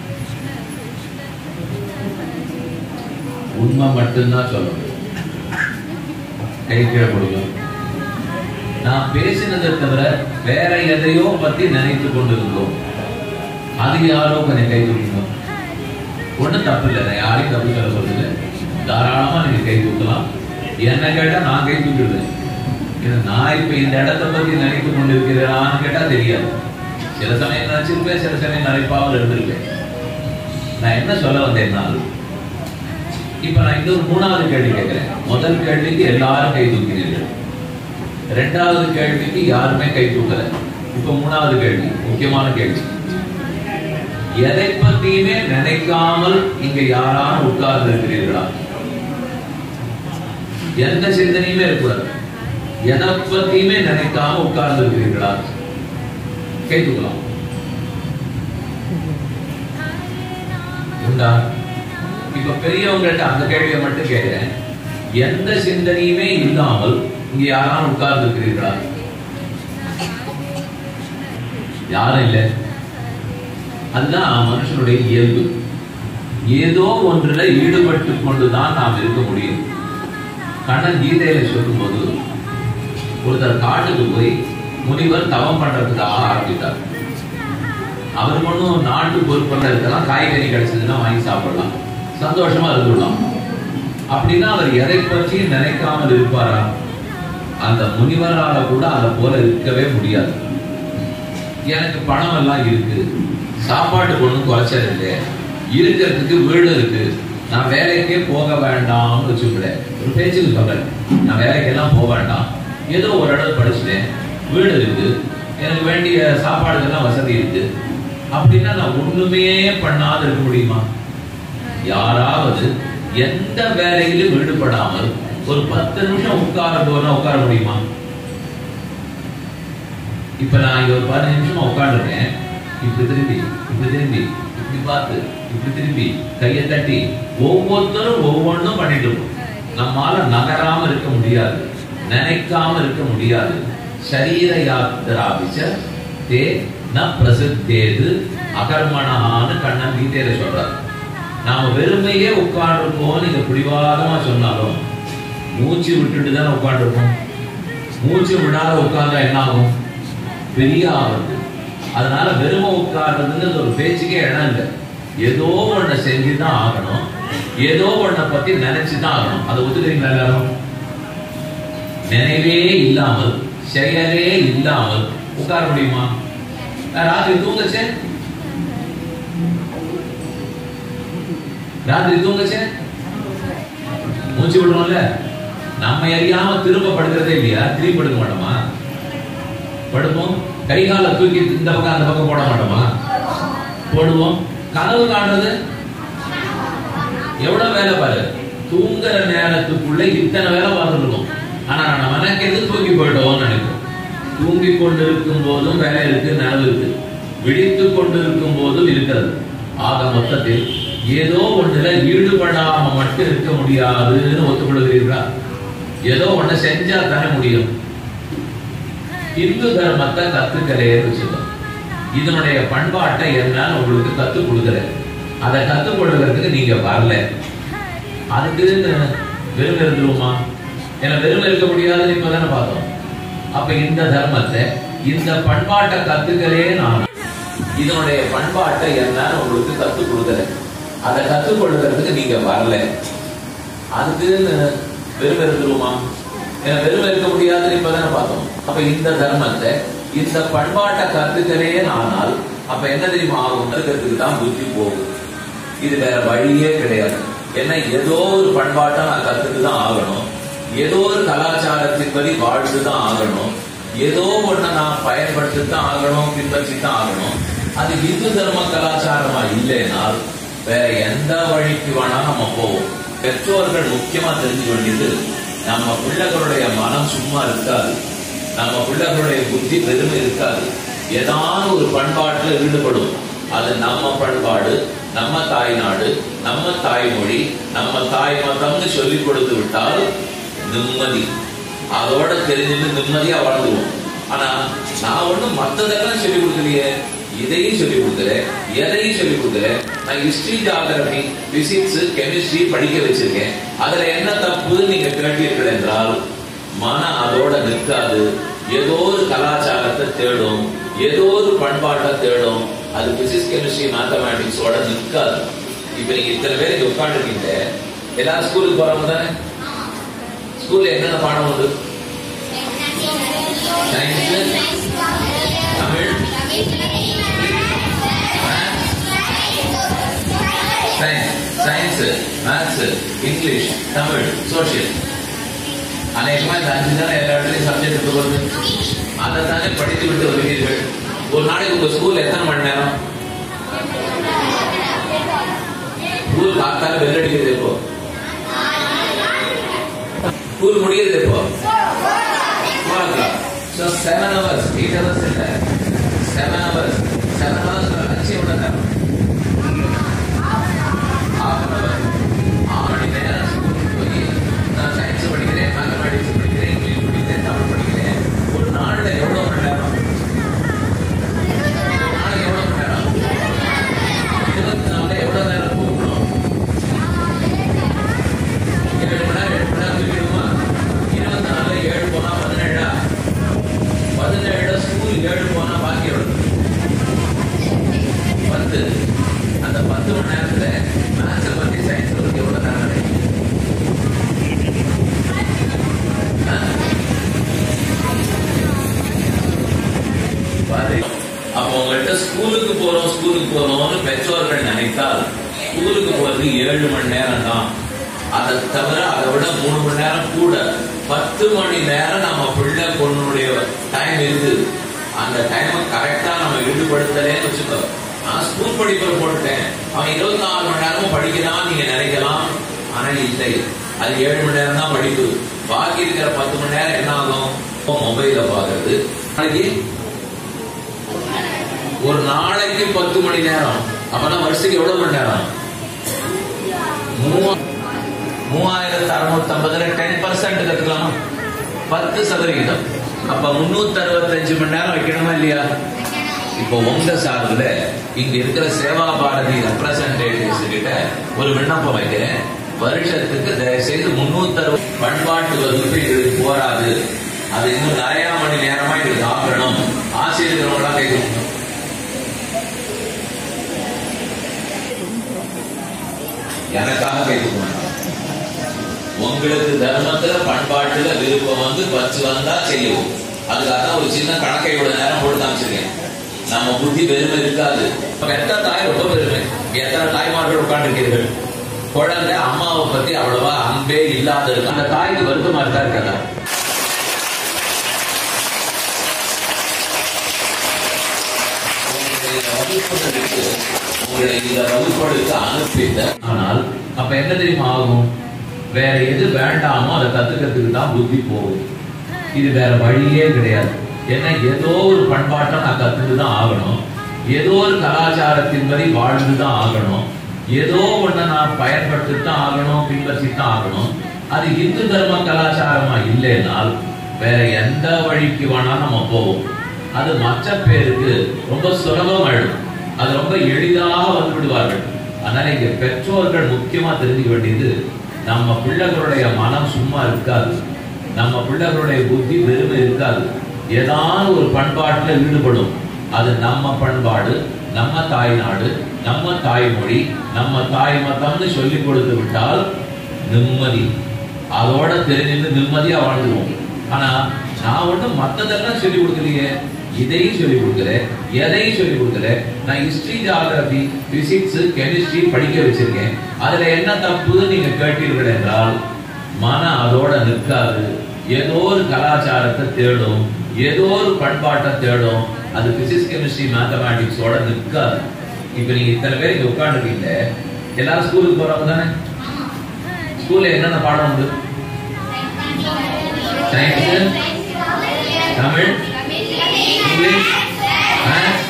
உண்மை மட்டும்தான் சொல்லணும் கை கீழே கொடுக்கும் நான் பேசினதை தவிர வேற எதையோ பத்தி நினைத்து கொண்டிருந்தோம் அது யாரோ கொஞ்சம் கை தூக்கணும் ஒண்ணும் தப்பு இல்லை நான் யாரையும் தப்பு சொல்ல சொல்லல தாராளமா நீங்க கை தூக்கலாம் என்ன கேட்டா நான் கை தூக்கிடுவேன் ஏன்னா நான் இப்ப இந்த இடத்தை பத்தி நினைத்து கொண்டிருக்கிறேனான்னு கேட்டா தெரியாது சில சமயம் நினைச்சிருப்பேன் சில சமயம் நினைப்பாமல் இருந்திருப்பேன் நான் என்ன சொல்ல வந்தேன்னா இப்ப நான் இந்த ஒரு மூணாவது கேள்வி கேட்கிறேன் முதல் கேள்விக்கு எல்லாரும் கை தூக்கினீர்கள் ரெண்டாவது கேள்விக்கு யாருமே கை தூக்கல இப்ப மூணாவது கேள்வி முக்கியமான கேள்வி எதை பத்தியுமே நினைக்காமல் இங்க யாராலும் உட்கார்ந்து இருக்கிறீர்களா எந்த சிந்தனையுமே இருக்கக்கூடாது எதை பத்தியுமே நினைக்காம உட்கார்ந்து இருக்கிறீர்களா கை தூக்கலாம் உண்டா இப்ப பெரியவங்கள்ட்ட அந்த கேள்வியை மட்டும் கேட்கிறேன் எந்த சிந்தனையுமே இல்லாமல் இங்க யாராலும் உட்கார்ந்து இருக்கிறீர்களா யாரும் இல்லை அதுதான் மனுஷனுடைய இயல்பு ஏதோ ஒன்றுல ஈடுபட்டு கொண்டுதான் நாம் இருக்க முடியும் கண்ணன் கீதையில சொல்லும்போது ஒருத்தர் காட்டுக்கு போய் முனிவர் தவம் பண்றதுக்காக ஆரம்பித்தார் அவருக்கு ஒன்றும் நாட்டு பொறுப்பெல்லாம் இருக்கலாம் காய்கறி கிடைச்சதுன்னா வாங்கி சாப்பிடலாம் சந்தோஷமா இருந்துடலாம் அப்படின்னா அவர் எதை பற்றியும் நினைக்காமல் இருப்பாரா அந்த முனிவரால கூட அதை போல இருக்கவே முடியாது எனக்கு பணம் எல்லாம் இருக்கு சாப்பாட்டுக்கு ஒன்றும் குறைச்சல் இல்லை இருக்கிறதுக்கு வீடு இருக்கு நான் வேலைக்கே போக வேண்டாம்னு வச்சுக்கிறேன் ஒரு பேச்சுக்கு சொல்றேன் நான் வேலைக்கெல்லாம் போக வேண்டாம் ஏதோ ஒரு இடம் படிச்சுட்டேன் வீடு இருக்கு எனக்கு வேண்டிய சாப்பாடுக்கெல்லாம் வசதி இருக்கு அப்படின்னா நான் ஒண்ணுமே பண்ணாத இருக்க முடியுமா யாராவது எந்த வேலையிலும் ஈடுபடாமல் ஒரு பத்து நிமிஷம் உட்கார போனா உட்கார முடியுமா இப்ப நான் இங்க ஒரு பதினஞ்சு நிமிஷமா உட்காந்துருக்கேன் இப்படி திரும்பி இப்படி திரும்பி இப்படி பார்த்து இப்படி திரும்பி கையை தட்டி ஒவ்வொருத்தரும் ஒவ்வொன்றும் பண்ணிட்டு இருக்கோம் நம்மால நகராம இருக்க முடியாது நினைக்காம இருக்க முடியாது சரீர யாத்திராபிச்ச தே ந பிரசித்தேது அகர்மணான்னு கண்ணன் கீதையில சொல்றாரு நாம வெறுமையே உட்கார்ந்துருக்கோம் நீங்க பிடிவாதமா சொன்னாலும் மூச்சு விட்டுட்டு தானே உட்காந்துருக்கோம் மூச்சு விடாத உட்கார்ந்தா என்ன ஆகும் பெரிய ஆபத்து அதனால வெறும உட்கார்றதுங்கிறது ஒரு பேச்சுக்கே இடம் இல்லை ஏதோ ஒண்ண செஞ்சுதான் ஆகணும் ஏதோ ஒண்ண பத்தி நினைச்சுதான் ஆகணும் அதை ஒத்துக்கிறீங்களா எல்லாரும் நினைவே இல்லாமல் செயலே இல்லாமல் உட்கார முடியுமா நான் ராத்திரி தூங்கச்சே ராத்திரி தூங்கச்சே மூச்சு விடுறோம்ல நம்ம அறியாம திரும்ப படுக்கிறதே இல்லையா திரும்பி படுக்க மாட்டோமா படுப்போம் கை காலை தூக்கி இந்த பக்கம் அந்த பக்கம் போட மாட்டோமா போடுவோம் கனவு காணுறது எவ்வளவு வேலை பாரு தூங்குற நேரத்துக்குள்ள இத்தனை வேலை பார்த்துட்டு இருக்கோம் ஆனா நம்ம நினைக்கிறது தூங்கி போயிட்டோம்னு நினைப்போம் தூங்கி கொண்டு இருக்கும் போதும் வேலை இருக்கு நனவு இருக்கு விழித்து கொண்டு இருக்கும் போதும் இருக்கிறது ஆக மொத்தத்தில் ஏதோ ஒண்ணுல ஈடுபடாம மட்டும் இருக்க முடியாதுன்னு ஒத்துக்கொள்கிறீர்களா ஏதோ ஒண்ணு செஞ்சா தானே முடியும் இந்து தர்மத்தை கத்துக்கலையேன்னு வச்சுக்கோங்க இதனுடைய பண்பாட்டை என்னால உங்களுக்கு கத்துக் கொடுக்குறேன் அதை கத்துக் கொடுக்கறதுக்கு நீங்க வரல அதுக்கு வெறும் இருந்துருமா ஏன்னா வெறும் இருக்க முடியாதுன்னு இப்பதானே பார்த்தோம் அப்ப இந்த தர்மத்தை இந்த பண்பாட்டை கத்துக்கலே நான் இதனுடைய பண்பாட்டை என்னன்னு உங்களுக்கு கத்துக் கொடுக்கல அதை கத்துக் கொடுக்கறதுக்கு நீங்க வரல அதுக்குன்னு வெறும் இருந்துருமா ஏன்னா வெறும் இருக்க முடியாதுன்னு இப்பதானே பார்த்தோம் அப்ப இந்த தர்மத்தை இந்த பண்பாட்டை கத்துக்கலே ஆனால் அப்ப என்ன தெரியுமா ஆகும் கத்துக்கிறதுக்கு தான் புத்தி போகும் இது வேற வழியே கிடையாது ஏன்னா ஏதோ ஒரு பண்பாட்டை நான் கத்துட்டு தான் ஆகணும் ஏதோ ஒரு கலாச்சாரத்தின் படி வாழ்ந்து தான் ஆகணும் ஏதோ ஒண்ண நான் பயன்படுத்தி தான் ஆகணும் பின்பற்றி தான் ஆகணும் அது இந்து தர்ம கலாச்சாரமா இல்லைனால் வேற எந்த வழிக்கு வேணா நம்ம போவோம் பெற்றோர்கள் முக்கியமா தெரிஞ்சு வேண்டியது நம்ம பிள்ளைகளுடைய மனம் சும்மா இருக்காது நம்ம பிள்ளைகளுடைய புத்தி பெருமை இருக்காது ஏதாவது ஒரு பண்பாட்டுல ஈடுபடும் அது நம்ம பண்பாடு நம்ம தாய்நாடு நம்ம தாய்மொழி நம்ம தாய் மதம்னு சொல்லி கொடுத்து விட்டால் நிம்மதி அதோட தெரிஞ்சுட்டு நிம்மதியா வாழ்ந்துருவோம் ஆனா நான் ஒண்ணும் மத்ததெல்லாம் சொல்லி கொடுக்கலையே இதையும் சொல்லி கொடுக்கல எதையும் சொல்லி கொடுக்கல நான் ஹிஸ்டரி ஜாகிரபி பிசிக்ஸ் கெமிஸ்ட்ரி படிக்க வச்சிருக்கேன் அதுல என்ன தப்பு நீங்க கேட்டீர்கள் என்றால் மனம் அதோட நிற்காது ஏதோ ஒரு கலாச்சாரத்தை தேடும் ஏதோ ஒரு பண்பாட்டை தேடும் அது பிசிக்ஸ் கெமிஸ்ட்ரி மேத்தமேட்டிக்ஸோட நிற்காது இப்ப நீங்க இத்தனை பேர் இங்க உட்காந்துருக்கீங்க எல்லாரும் ஸ்கூலுக்கு போறவங்க தானே ஸ்கூல்ல என்னென்ன பாடம் உண்டு science Tamil science science maths English Tamil social அநேகமா இந்த அஞ்சு தானே எல்லா இடத்துலயும் சப்ஜெக்ட் இருக்கு வருது அதை தானே படித்து விட்டு வருவீர்கள் ஒரு நாளைக்கு உங்க ஸ்கூல்ல எத்தனை மணி நேரம் ஸ்கூல் காத்தால பெல் அடிக்கிறது எப்போ ஸ்கூல் முடியுது எப்போ so seven hours eight hours இல்லை செவன் ஹவர்ஸ் செவன் ஹவர்ஸ் லட்சியம் எவ்வளோ நேரம் half an hour. ஆறு மணி நேரம் ஸ்கூலுக்கு போய் நான் சயின்ஸ் படிக்கிறேன் மேத்தமேட்டிக்ஸ் படிக்கிறேன் இங்கிலீஷ் படிக்கிறேன் தமிழ் படிக்கிறேன் ஒரு நாள்ல எவ்வளவு மணி நேரம் நாளைக்கு எவ்வளவு மணி நேரம் இருபத்தி நாலுல எவ்வளவு நேரம் தூங்கணும் ஏழு மணி நேரம் எட்டு மணி நேரம் தூங்கிடுமா இருபத்தி நாலுல ஏழு போனா பதினேழா பதினேழு ஸ்கூல் ஏழு போனா பாக்கி எவ்வளவு பத்து அந்த பத்து மணி நேரத்துல மேத்ஸை பத்தி சயின்ஸ் பத்தி எவ்வளவு நேரம் கிடைக்கும் ஆ? பாரு. அப்போ உங்கள்கிட்ட ஸ்கூலுக்கு போறோம் ஸ்கூலுக்கு போறோம்னு பெற்றோர்கள் நினைத்தால் ஸ்கூலுக்கு போறது ஏழு மணி நேரம் தான் அதை தவிர அதை விட மூணு மணி நேரம் கூட பத்து மணி நேரம் நம்ம பிள்ளை பொண்ணுடைய டைம் இருக்குது அந்த டைமை கரெக்டா நம்ம ஈடுபடுத்தலேன்னு வச்சுக்கோ நான் ஸ்கூல் படிப்புல போட்டுட்டேன் அவன் இருபத்தி நாலு மணி நேரமும் படிக்கலாம் நீங்க நினைக்கலாம் ஆனா இல்லை அது ஏழு மணி நேரம் தான் படிப்பு பாக்கி இருக்கிற பத்து மணி நேரம் என்ன ஆகும் மொபைல பாக்குறது நாளைக்கு ஒரு நாளைக்கு பத்து மணி நேரம் அப்பனா வருஷத்துக்கு எவ்வளவு மணி நேரம் மூவா- மூவாயிரத்து அறுநூத்தி ஐம்பதுல டென் பர்சன்ட் கத்துக்கலாம் பத்து சதவிகிதம் அப்ப முன்னூத்தி அறுபத்தஞ்சு மணி நேரம் வைக்கணுமா இல்லையா இப்போ உங்க சார்பில் இங்க இருக்கிற சேவா பாரதி ரெப்ரசன்டேட்டிவ்ஸ் கிட்ட ஒரு விண்ணப்பம் வைக்கிறேன் வருஷத்துக்கு தயவு செய்து முன்னூத்தி அறுபது பண்பாட்டு வகுப்பு எங்களுக்கு போராது அது இன்னும் நிறைய மணி நேரமா எங்களுக்கு ஆகணும் ஆசிரியர்களா கேட்கணும் எனக்காக கேட்கணும் உங்களுக்கு தர்மத்துல பண்பாட்டுல விருப்பம் வந்து பத்து வந்தா செய்யவும் அதுக்காக தான் ஒரு சின்ன கணக்கை இவ்வளவு நேரம் போட்டு காமிச்சிருக்கேன் நம்ம புத்தி பெருமை இருக்காது பெத்த தாய் ரொம்ப பெருமை எத்தனை தாய்மார்கள் உட்கார்ந்துருக்கீர்கள் குழந்தை அம்மாவை பத்தி அவ்வளவா அன்பே இல்லாத இருக்கு அந்த தாய்க்கு வருத்தமா இருக்கா இருக்காதா உங்களுடைய வகுப்புகளுக்கு உங்களை இந்த வகுப்புகளுக்கு அனுப்பிட்ட ஆனால் அப்ப என்ன தெரியுமா ஆகும் வேற எது வேண்டாமோ அதை கத்துக்கிறதுக்கு தான் புத்தி போகும் இது வேற வழியே கிடையாது ஏன்னா ஏதோ ஒரு பண்பாட்டை நான் கத்துட்டு தான் ஆகணும் ஏதோ ஒரு கலாச்சாரத்தின்படி வாழ்ந்து தான் ஆகணும் ஏதோ ஒண்ண நான் பயன்படுத்தி தான் ஆகணும் பின்பற்றி தான் ஆகணும் அது இந்து தர்ம கலாச்சாரமா இல்லைனால் வேற எந்த வழிக்கு வேணா நம்ம போவோம் அது மற்ற பேருக்கு ரொம்ப சுலபமாயிடும் அது ரொம்ப எளிதாக வந்து விடுவார்கள் அதனால இங்க பெற்றோர்கள் முக்கியமா தெரிஞ்சுக்க வேண்டியது நம்ம பிள்ளைகளுடைய மனம் சும்மா இருக்காது நம்ம பிள்ளைகளுடைய புத்தி வெறுமை இருக்காது ஏதாவது ஒரு பண்பாட்டுல ஈடுபடும் அது நம்ம பண்பாடு நம்ம தாய்நாடு நம்ம தாய்மொழி நம்ம தாய் மதம்னு சொல்லி கொடுத்து விட்டால் நிம்மதி அதோட தெரிஞ்சுட்டு நிம்மதியா வாழ்ந்துருவோம் ஆனா நான் ஒண்ணும் மத்ததெல்லாம் சொல்லி கொடுக்கலையே இதையும் சொல்லி கொடுக்கறேன் எதையும் சொல்லி கொடுக்கறேன் நான் ஹிஸ்டரி ஜியாகிரபி பிசிக்ஸ் கெமிஸ்ட்ரி படிக்க வச்சிருக்கேன் அதுல என்ன தப்பு நீங்க கேட்டீர்கள் என்றால் மனம் அதோட நிற்காது ஏதோ ஒரு கலாச்சாரத்தை தேடும் ஏதோ ஒரு பண்பாட்டை தேடும் அது பிசிக்ஸ் கெமிஸ்ட்ரி மேத்தமேட்டிக்ஸோட நிற்காது இப்ப நீங்க இத்தனை பேர் இங்க உட்காந்துருக்கீங்க எல்லாரும் ஸ்கூலுக்கு போறவங்க தானே ஸ்கூல்ல என்னென்ன பாடம் உண்டு science Tamil English maths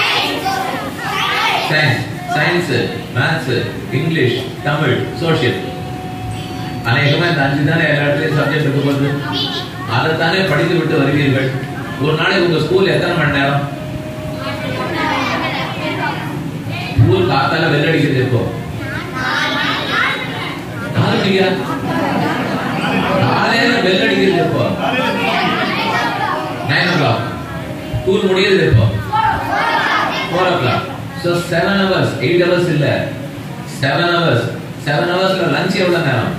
science science maths English Tamil social அநேகமா இந்த அஞ்சு தானே எல்லா இடத்துலயும் சப்ஜெக்ட் இருக்க போகுது அதை தானே படித்து விட்டு வருவீர்கள் ஒரு நாளைக்கு உங்க ஸ்கூல் எத்தனை மணி நேரம் ஸ்கூல் காத்தால வெள்ள அடிக்கிறது எப்போ நாலு மணியா காலையில வெள்ள அடிக்கிறது எப்போ நைன் ஓ கிளாக் ஸ்கூல் முடியுது எப்போ four o'clock so seven hours eight hours இல்ல செவன் ஹவர்ஸ் செவன் ஹவர்ஸ்ல லஞ்ச் எவ்வளவு நேரம்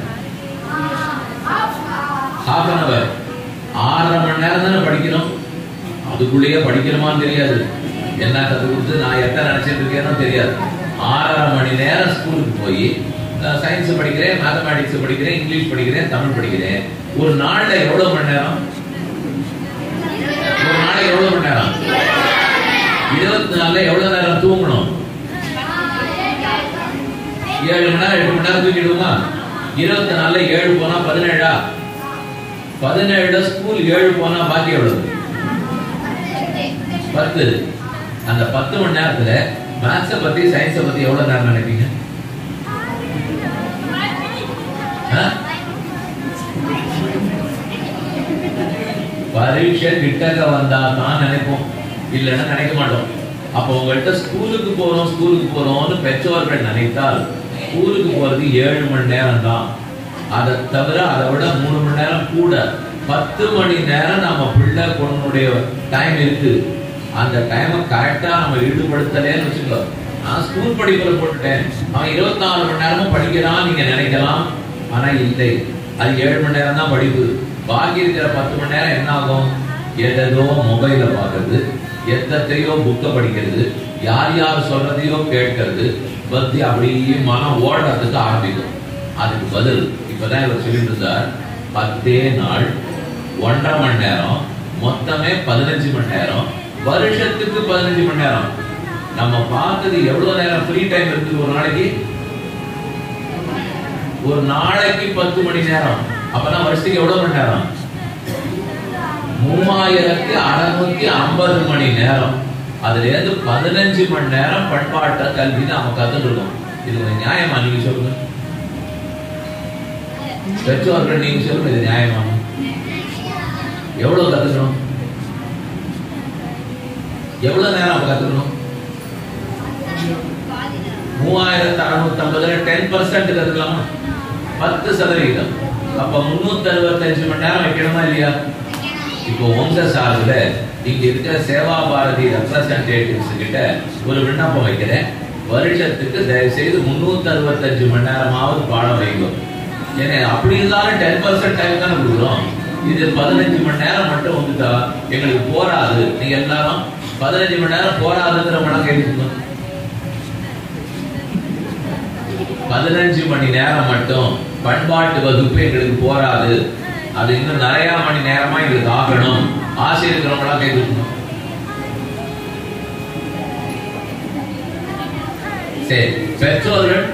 ஹாஃப் அன் அவர் ஆறரை மணி நேரம் தானே படிக்கணும் அதுக்குள்ளேயே படிக்கணுமான்னு தெரியாது என்ன கத்து கொடுத்து நான் எத்தனை நினைச்சிட்டு இருக்கேனோ தெரியாது ஆறரை மணி நேரம் ஸ்கூலுக்கு போய் சயின்ஸ் படிக்கிறேன் மேத்தமேட்டிக்ஸ் படிக்கிறேன் இங்கிலீஷ் படிக்கிறேன் தமிழ் படிக்கிறேன் ஒரு நாள்ல எவ்வளவு மணி நேரம் ஒரு நாளைக்கு எவ்வளவு மணி நேரம் இருபத்தி நாலுல எவ்வளவு நேரம் தூங்கணும் ஏழு மணி நேரம் எட்டு மணி நேரம் தூங்கிடுவோமா இருபத்தி நாலுல ஏழு போனா பதினேழா பதினேழுல ஸ்கூல் ஏழு போனா பாக்கி எவ்வளவு பத்து அந்த பத்து மணி நேரத்துல மேத்ஸ பத்தி சயின்ஸ பத்தி எவ்வளவு நேரம் நினைப்பீங்க ஆ? பரீட்சை கிட்டக்க வந்தா தான் நினைப்போம் இல்லைன்னா நினைக்க மாட்டோம் அப்போ உங்கள்கிட்ட ஸ்கூலுக்கு போறோம் ஸ்கூலுக்கு போறோம்னு பெற்றோர்கள் நினைத்தால் ஸ்கூலுக்கு போறது ஏழு மணி நேரம் தான் அதை தவிர அதை விட மூணு மணி நேரம் கூட பத்து மணி நேரம் நம்ம பிள்ளை பொண்ணுடைய டைம் இருக்கு அந்த டைமை கரெக்டா நம்ம ஈடுபடுத்தலேன்னு வச்சுக்கோ நான் ஸ்கூல் படிப்புல போட்டுட்டேன் அவன் இருபத்தி நாலு மணி நேரமும் படிக்கிறான் நீங்க நினைக்கலாம் ஆனா இல்லை அது ஏழு மணி நேரம் தான் படிப்பு பாக்கி இருக்கிற பத்து மணி நேரம் என்ன ஆகும் எதோ மொபைல பாக்குறது எத்தத்தையோ புக்கை படிக்கிறது யார் யார் சொல்றதையோ கேட்கறது பத்தி அப்படியே மனம் ஓடுறதுக்கு ஆரம்பிக்கும் அதுக்கு பதில் இப்பதான் இவர் சொல்லிட்டு இருந்தார் பத்தே நாள் ஒன்றரை மணி நேரம் மொத்தமே பதினஞ்சு மணி நேரம் வருஷத்துக்கு பதினஞ்சு மணி நேரம் நம்ம பார்த்தது எவ்வளவு நேரம் ஃப்ரீ டைம் இருக்குது ஒரு நாளைக்கு ஒரு நாளைக்கு பத்து மணி நேரம் அப்பனா வருஷத்துக்கு எவ்வளவு மணி நேரம் மூவாயிரத்தி அறுநூத்தி ஐம்பது மணி நேரம் அதுல இருந்து பதினஞ்சு மணி நேரம் பண்பாட்ட கல்வி நாம கத்துருக்கோம் இது ஒரு நியாயமா நீங்க சொல்லுங்க பெற்றோர்கள் நீங்க சொல்லுங்க இது நியாயமா எவ்வளவு கத்துக்கணும் எவ்வளவு நேரம் அப்ப கத்துக்கணும் மூவாயிரத்தி அறுநூத்தி ஐம்பதுல டென் பர்சன்ட் கத்துக்கலாமா பத்து சதவீதம் அப்ப முன்னூத்தி அறுபத்தஞ்சு மணி நேரம் வைக்கணுமா இல்லையா இப்போ உங்க சார்பில் இங்க இருக்கிற சேவா பாரதி ரெப்ரசன்டேட்டிவ்ஸ் கிட்ட ஒரு விண்ணப்பம் வைக்கிறேன் வருஷத்துக்கு தயவு செய்து முன்னூத்தி அறுபத்தஞ்சு மணி நேரமாவது பாடம் வைங்க ஏன்னா அப்படி இருந்தாலும் டென் பர்சன்ட் டைம் தானே கொடுக்குறோம் இது பதினஞ்சு மணி நேரம் மட்டும் வந்துட்டா எங்களுக்கு போராது நீங்க எல்லாரும் பதினஞ்சு மணி நேரம் போராதுங்கிறவங்களாம் கேட்டுக்கணும் பதினஞ்சு மணி நேரம் மட்டும் பண்பாட்டு வகுப்பு எங்களுக்கு போராது அது இன்னும் நிறைய மணி நேரமா எங்களுக்கு ஆகணும் ஆசை இருக்கிறவங்களா கேட்கணும் சரி பெற்றோர்கள்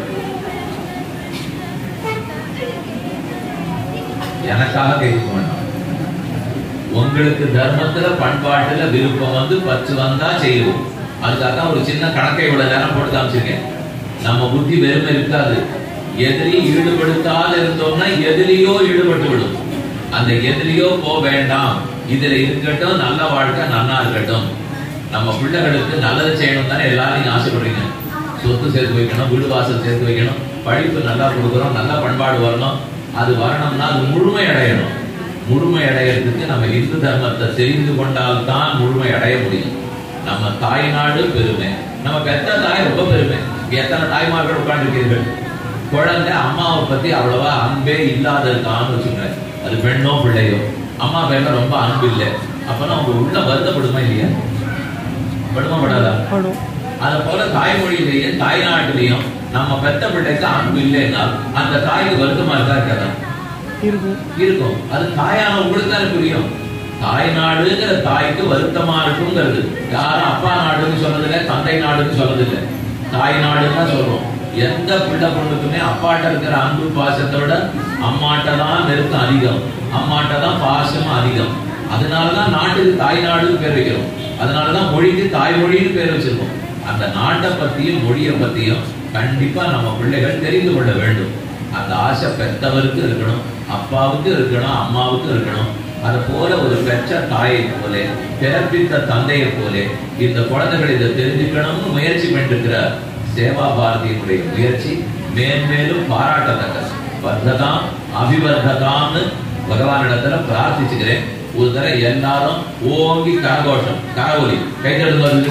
எனக்காக கேட்க வேண்டாம் உங்களுக்கு தர்மத்துல பண்பாட்டுல விருப்பம் வந்து பத்து வந்தா செய்வோம் அதுக்காக தான் ஒரு சின்ன கணக்கை இவ்வளவு நேரம் போட்டு காமிச்சிருக்கேன் நம்ம புத்தி வெறுமை இருக்காது எதிரியும் ஈடுபடுத்தாத இருந்தோம்னா எதிரியோ ஈடுபட்டு விடும் அந்த எதிரியோ போ வேண்டாம் இதுல இருக்கட்டும் நல்ல வாழ்க்கை நன்னா இருக்கட்டும் நம்ம பிள்ளைகளுக்கு நல்லது செய்யணும் தானே எல்லாரும் நீங்க ஆசைப்படுறீங்க சொத்து சேர்த்து வைக்கணும் வீடு வாசல் சேர்த்து வைக்கணும் படிப்பு நல்லா கொடுக்குறோம் நல்ல பண்பாடு வரணும் அது வரணும்னா அது முழுமை அடையணும் முழு அடையிறதுக்கு நம்ம இந்து தர்மத்தை தெரிந்து கொண்டால் தான் முழுமை அடைய முடியும் நம்ம தாய் நாடு பெருமை நம்ம பெத்த தாய் ரொம்ப பெருமை இங்க எத்தனை தாய்மார்கள் உட்கார்ந்துருக்கீர்கள் குழந்தை அம்மாவை பத்தி அவ்வளவா அன்பே இல்லாத இருக்கான்னு வச்சுக்கோங்க அது பெண்ணோ பிள்ளையோ அம்மா பேர்ல ரொம்ப அன்பு இல்லை அப்பனா அவங்க உள்ள வருத்தப்படுமா இல்லையா படுமா படாதா அது போல தாய்மொழியிலேயும் தாய்நாட்டிலையும் நம்ம பெத்த பிள்ளைக்கு அன்பு இல்லைன்னா அந்த தாய்க்கு வருத்தமா இருக்கா இருக்காதா இருக்கும் அது தாயான உங்களுக்கு தானே புரியும் தாய் நாடுங்கிற தாய்க்கு வருத்தமா இருக்குங்கிறது யாரும் அப்பா நாடுன்னு சொன்னதில்லை தந்தை நாடுன்னு சொன்னதில்லை தாய் நாடுன்னு தான் சொல்றோம் எந்த பிள்ளை பொண்ணுக்குமே அப்பாட்ட இருக்கிற அன்பு பாசத்தை விட அம்மாட்ட தான் நெருக்கம் அதிகம் அம்மாட்ட தான் பாசம் அதிகம் அதனாலதான் நாட்டுக்கு தாய் நாடுன்னு பேர் வைக்கிறோம் அதனாலதான் மொழிக்கு தாய்மொழின்னு பேர் வச்சிருக்கோம் அந்த நாட்டை பத்தியும் மொழியை பத்தியும் கண்டிப்பா நம்ம பிள்ளைகள் தெரிந்து கொள்ள வேண்டும் அந்த ஆசை பெத்தவருக்கு இருக்கணும் அப்பாவுக்கு இருக்கணும் அம்மாவுக்கு இருக்கணும் அது போல ஒரு பெற்ற தாயை போல பிறப்பித்த தந்தையை போல இந்த குழந்தைகள் இதை தெரிஞ்சுக்கணும்னு முயற்சி பண்ணிருக்கிற சேவா பாரதியினுடைய முயற்சி மேன்மேலும் பாராட்டத்தக்கது வர்த்ததாம் அபிவர்த்ததாம்னு பகவானிடத்துல பிரார்த்திச்சுக்கிறேன் ஒரு தடவை எல்லாரும் ஓங்கி கரகோஷம் கரகொலி கைதெழுந்து வருது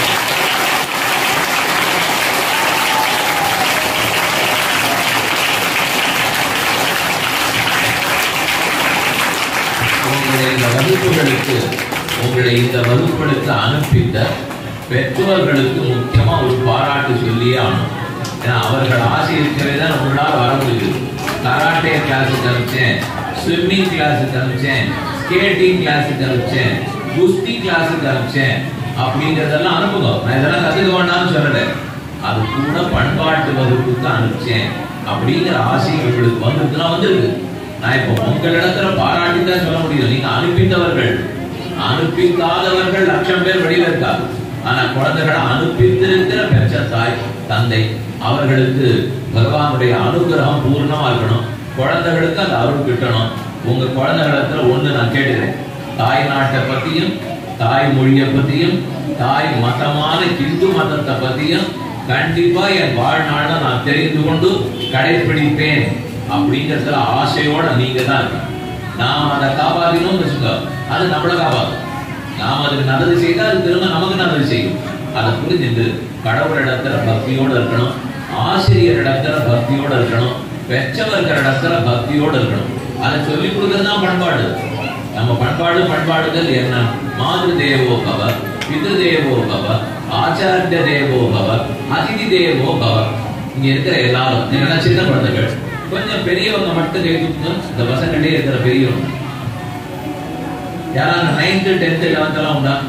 உங்களுடைய இந்த வகுப்புகளுக்கு உங்களை இந்த வகுப்புகளுக்கு அனுப்பித்த பெற்றோர்களுக்கு முக்கியமா ஒரு பாராட்டு சொல்லியே ஆகணும் ஏன்னா அவர்கள் ஆசை இருக்கவே தான் உங்களால் வர முடியுது கராட்டே கிளாஸுக்கு அனுப்பிச்சேன் ஸ்விம்மிங் கிளாஸுக்கு அனுப்பிச்சேன் ஸ்கேட்டிங் கிளாஸுக்கு அனுப்பிச்சேன் குஸ்தி கிளாஸுக்கு அனுப்பிச்சேன் அப்படிங்கிறதெல்லாம் அனுப்புங்க நான் இதெல்லாம் கத்துக்க வேண்டாம்னு சொல்லலை அது கூட பண்பாட்டு வகுப்புக்கு அனுப்பிச்சேன் அப்படிங்கிற ஆசை உங்களுக்கு வந்துருக்குன்னா வந்திருக்கு நான் இப்போ உங்களிடத்துல பாராட்டி தான் சொல்ல முடியும் நீங்க அனுப்பித்தவர்கள் அனுப்பிக்காதவர்கள் லட்சம் பேர் வெளியில இருக்காங்க ஆனா குழந்தைகளை அனுப்பித்திருக்கிற பெற்ற தாய் தந்தை அவர்களுக்கு பகவானுடைய அனுகிரகம் பூர்ணமா இருக்கணும் குழந்தைகளுக்கு அந்த அருள் கிட்டணும் உங்க குழந்தைகளிடத்துல ஒண்ணு நான் கேட்டுக்கிறேன் தாய் நாட்டை பத்தியும் தாய் மொழியை பத்தியும் தாய் மதமான இந்து மதத்தை பத்தியும் கண்டிப்பா என் வாழ்நாள்ல நான் தெரிந்து கொண்டு கடைபிடிப்பேன் அப்படிங்கிறதுல ஆசையோட நீங்க தான் இருக்கணும் நாம் அதை காப்பாத்தினோம்னு வச்சுக்கோ அது நம்மள காப்பாற்றும் நாம் அதுக்கு நல்லது செய்தா அது திரும்ப நமக்கு நல்லது செய்யும் அதை புரிஞ்சுட்டு கடவுள் இடத்துல பக்தியோட இருக்கணும் ஆசிரியர் இடத்துல பக்தியோட இருக்கணும் பெற்றவர்கள் இடத்துல பக்தியோட இருக்கணும் அதை சொல்லி கொடுக்கறது தான் பண்பாடு நம்ம பண்பாடு பண்பாடுகள் என்ன மாதிரி தேவோ பவ பிது தேவோ பவ ஆச்சாரிய தேவோ பவ அதிதி தேவோ பவ இங்க இருக்கிற எல்லாரும் நீங்க சின்ன குழந்தைகள் கொஞ்சம் பெரியவங்க மட்டும் கை தூக்குங்க இந்த பசங்களே இருக்கிற பெரியவங்க யாராவது நைன்த்து டென்த்து லெவன்த் எல்லாம் உண்டா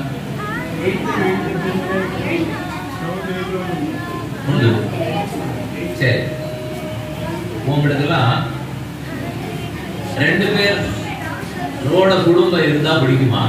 உண்டு சரி உங்களுக்கெல்லாம் ரெண்டு பேர் ரோட குடும்பம் இருந்தா பிடிக்குமா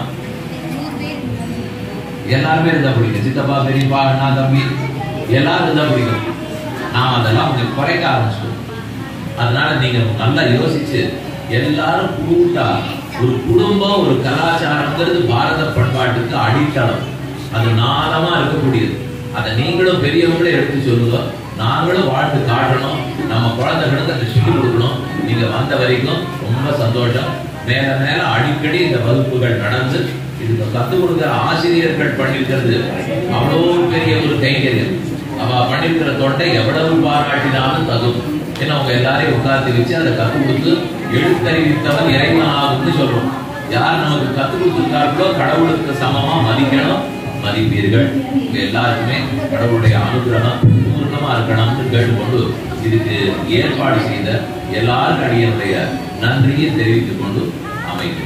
எல்லாருமே இருந்தா பிடிக்கும் சித்தப்பா பெரியப்பா அண்ணா தம்பி எல்லாரும் இருந்தா பிடிக்கும் நாம் அதெல்லாம் கொஞ்சம் குறைக்க ஆரம்பிச்சிட்டோம் அதனால நீங்க நல்லா யோசிச்சு எல்லாரும் கூட்டா ஒரு குடும்பம் ஒரு கலாச்சாரங்கிறது பாரத பண்பாட்டுக்கு அடித்தளம் அது நாளமா இருக்கக்கூடியது அதை நீங்களும் பெரியவங்களே எடுத்து சொல்லுங்க நாங்களும் வாழ்ந்து காட்டணும் நம்ம குழந்தைகளுக்கு அதை சொல்லிக் கொடுக்கணும் நீங்க வந்த வரைக்கும் ரொம்ப சந்தோஷம் மேல மேல அடிக்கடி இந்த வகுப்புகள் நடந்து இதுக்கு கத்துக் கொடுக்கிற ஆசிரியர்கள் பண்ணிருக்கிறது அவ்வளோ பெரிய ஒரு கைங்கரியம் அவ பண்ணிருக்கிற தொண்டை எவ்வளவு பாராட்டினாலும் தகும் ஏன்னா அவங்க எல்லாரையும் உட்கார்ந்து வச்சு அதை கத்துக் கொடுத்து எழுத்தறிவித்தவன் இறைவன் ஆகும்னு சொல்றோம் யார் நமக்கு கத்துக் கொடுத்துருக்கார்களோ கடவுளுக்கு சமமா மதிக்கணும் மதிப்பீர்கள் உங்க எல்லாருக்குமே கடவுளுடைய அனுகிரகம் பூர்ணமா இருக்கணும்னு கேட்டுக்கொண்டு இதுக்கு ஏற்பாடு செய்த எல்லாருக்கும் அடியனுடைய நன்றியை தெரிவித்துக் கொண்டு அமைக்கிறேன்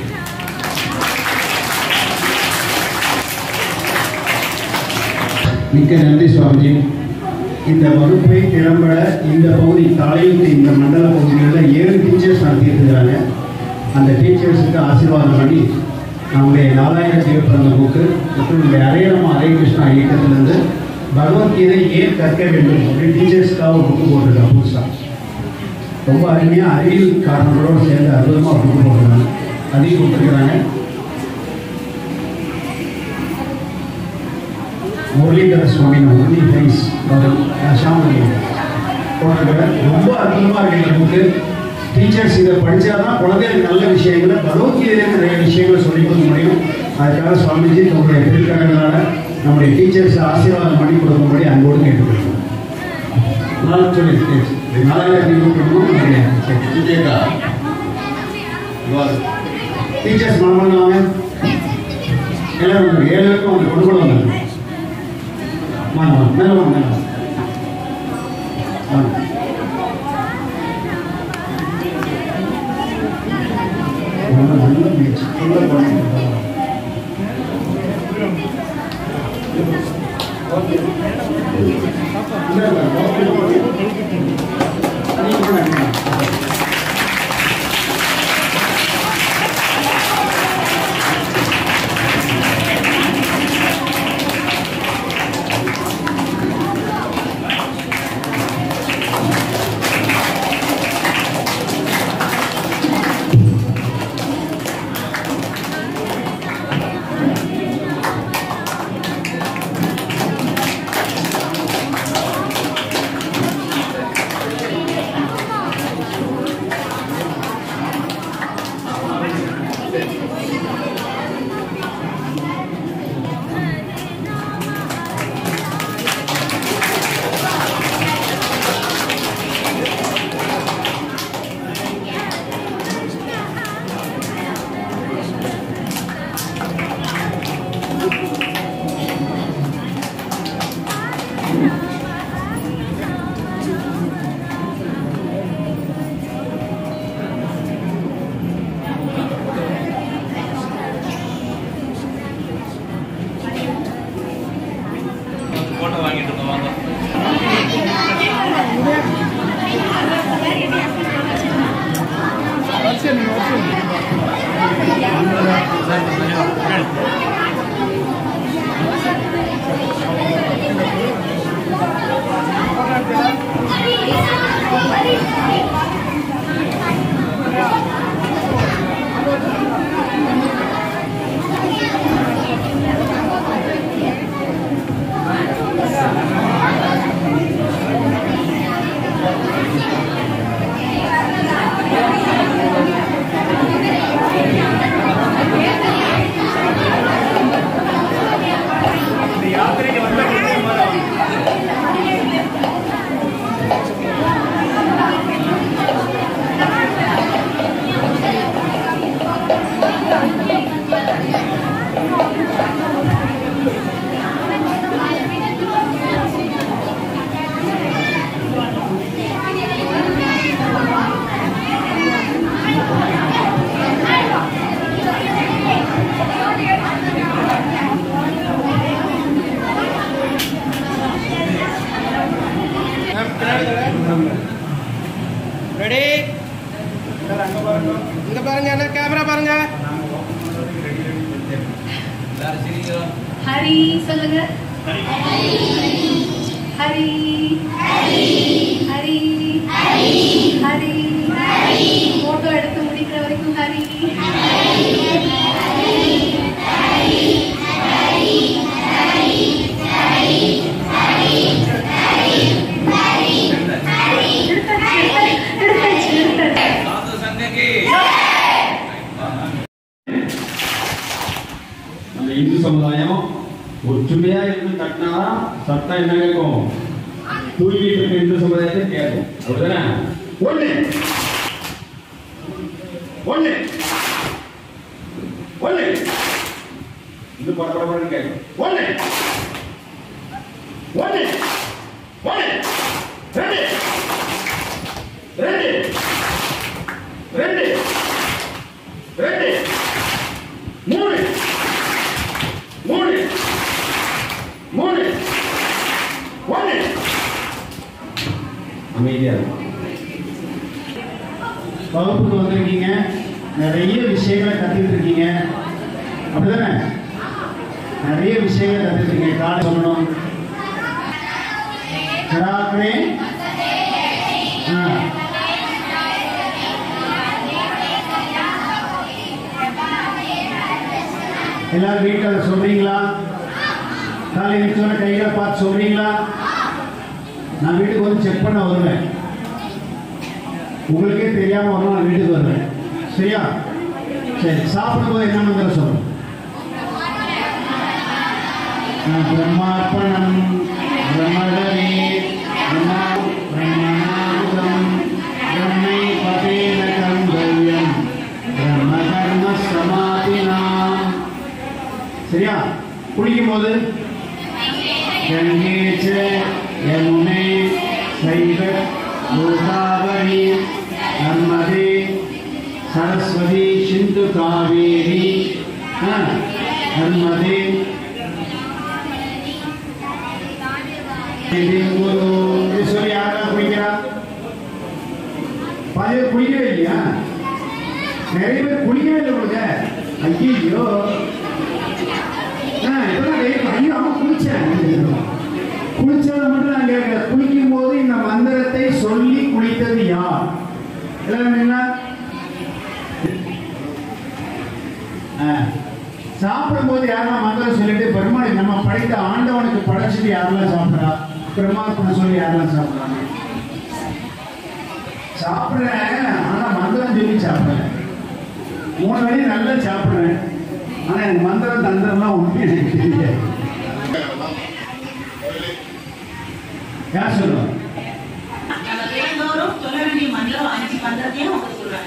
மிக்க நன்றி சுவாமிஜி இந்த வகுப்பை திறம்பட இந்த பகுதி தலையுத்தி இந்த மண்டல பகுதிகளில் ஏழு டீச்சர்ஸ் நடத்தியிருக்கிறாங்க அந்த டீச்சர்ஸுக்கு ஆசீர்வாதம் பண்ணி நம்முடைய நாராயண சிவபிரந்த புக்கு மற்றும் நம்முடைய ஹரேரமா ஹரே கிருஷ்ணா இயக்கத்திலிருந்து பகவத்கீதை ஏன் கற்க வேண்டும் அப்படின்னு டீச்சர்ஸ்க்காக ஒரு புக்கு போட்டிருக்காங்க புதுசாக ரொம்ப அருமையாக அறிவியல் காரணங்களோடு சேர்ந்து அற்புதமாக புக்கு போட்டிருக்காங்க அதையும் கொடுத்துருக்குறாங்க முரளிதர சுவாமி முரளி ஹைஸ் ஷாமி போட்டிருக்கிறேன் ரொம்ப அற்புதமாக இருக்கு இந்த புக்கு டீச்சர்ஸ் இதை படிச்சாதான் குழந்தைகளுக்கு நல்ல விஷயங்களை பகவத்கீதையில நிறைய விஷயங்களை சொல்லிக் கொடுக்க முடியும் அதுக்காக சுவாமிஜி நம்முடைய திருக்கடங்களால நம்முடைய டீச்சர்ஸ் ஆசீர்வாதம் பண்ணி கொடுக்கும்படி அன்போடு கேட்டுக்கொள்கிறோம் நான் சொல்லி நாலாயிரத்தி கூப்பிடணும் விஜயகா வாஸ் டீச்சர்ஸ் மனமல்ல வாங்க எல்லாரும் வந்து ஏழு பேருக்கும் வந்து கொண்டு கொண்டு வந்தாங்க வாங்க வாங்க மேலே வாங்க மேலே வாங்க வாங்க ரொம்ப நல்ல முயற்சி நல்ல குழந்தைங்க. இல்ல, இல்ல, நீங்க கூட நினைக்கலாம். போட்டோ வாங்கிட்டு இருக்கோம் வாங்க ரெடி இங்க பாருங்க என்ன கேமரா பாருங்க எல்லாரும் சிரிங்க ஹரி சொல்லுங்க ஹரி ஹரி ஹரி போட்டோ எடுத்து முடிக்கிற வரைக்கும் ஹரி எடுத்தாச்சு, எடுத்தாச்சு, எடுத்தாச்சு. சாது சங்ககி நம்ம இந்து சமுதாயம் ஒற்றுமையா இருந்து கட்டினாதான் சட்டம் என்ன கேட்கும் தூங்கிட்டு இருக்க இந்து சமுதாயத்தை கேட்கும் அப்படிதானே ஒண்ணு ஒண்ணு ஒண்ணு இது படப்படப்படன்னு கேட்கும் ஒண்ணு ஒண்ணு ஒண்ணு ரெண்டு ரெண்டு ரெண்டு ரெண்டு மூணு மூணு மூணு ஒன்று அமைதியா இருக்கும் வகுப்புக்கு வந்திருக்கீங்க நிறைய விஷயங்களை கத்துக்கிட்டு இருக்கீங்க அப்படிதானே நிறைய விஷயங்களை கத்துக்கிட்டு காலை சொல்லணும் கிராக்ரே ஆ. எல்லாரும் வீட்டில் அதை சொல்றீங்களா காலை நிச்சயம் கையில பார்த்து சொல்றீங்களா நான் வீட்டுக்கு வந்து செக் பண்ண வருவேன் உங்களுக்கே தெரியாம ஒரு நாள் வீட்டுக்கு வருவேன் சரியா சரி சாப்பிடும்போது என்ன மந்திரம் சொல்லணும் ஆ, பிரம்மார்ப்பணம் பிரம்மகரே பிரம்மா பிரம்மணாபுரம் பிரம்மை பதேன கந்தவ்யம் பிரம்ம கர்ம சமாதினாம் சரியா குளிக்கும் போது गंगे च यमुने सैव गोदावरी नर्मदे सरस्वती सिंधु कावेरी हाँ, नर्मदे இது ஒரு இது சொல்லி யாரெல்லாம் குடிக்கிறா பாதி பேர் குளிக்கவே இல்லையா நிறைய பேர் குளிக்கவே இல்லை உங்களுக்கு ஐயோ ஆ, இப்பதான் டெய்லி ஐயோ அவன் குளிச்சேன் குளிச்சதை மட்டும் நான் கேட்கிறேன் குளிக்கும் போது இந்த மந்திரத்தை சொல்லி குளித்தது யார் எல்லாரும் என்ன சாப்பிடும் போது யாரெல்லாம் மந்திரம் சொல்லிட்டு பெருமாளை நம்ம படைத்த ஆண்டவனுக்கு படைச்சிட்டு யாரெல்லாம் சாப்பிட்றா பிரம்மாத்மா சொல்லி யாரெல்லாம் சாப்பிட்றாங்க சாப்பிடுறேன் ஆனா மந்திரம் சொல்லி சாப்பிடுறேன் மூணு வேளையும் நல்லா சாப்பிடுறேன் ஆனா எனக்கு மந்திரம் தந்திரம்லாம் ஒண்ணு எனக்கு தெரியாது யார் சொல்லுவாங்க நம்ம தினந்தோறும் சொல்ல வேண்டிய மந்திரம் அஞ்சு மந்திரத்தையும் அவங்க சொல்றாங்க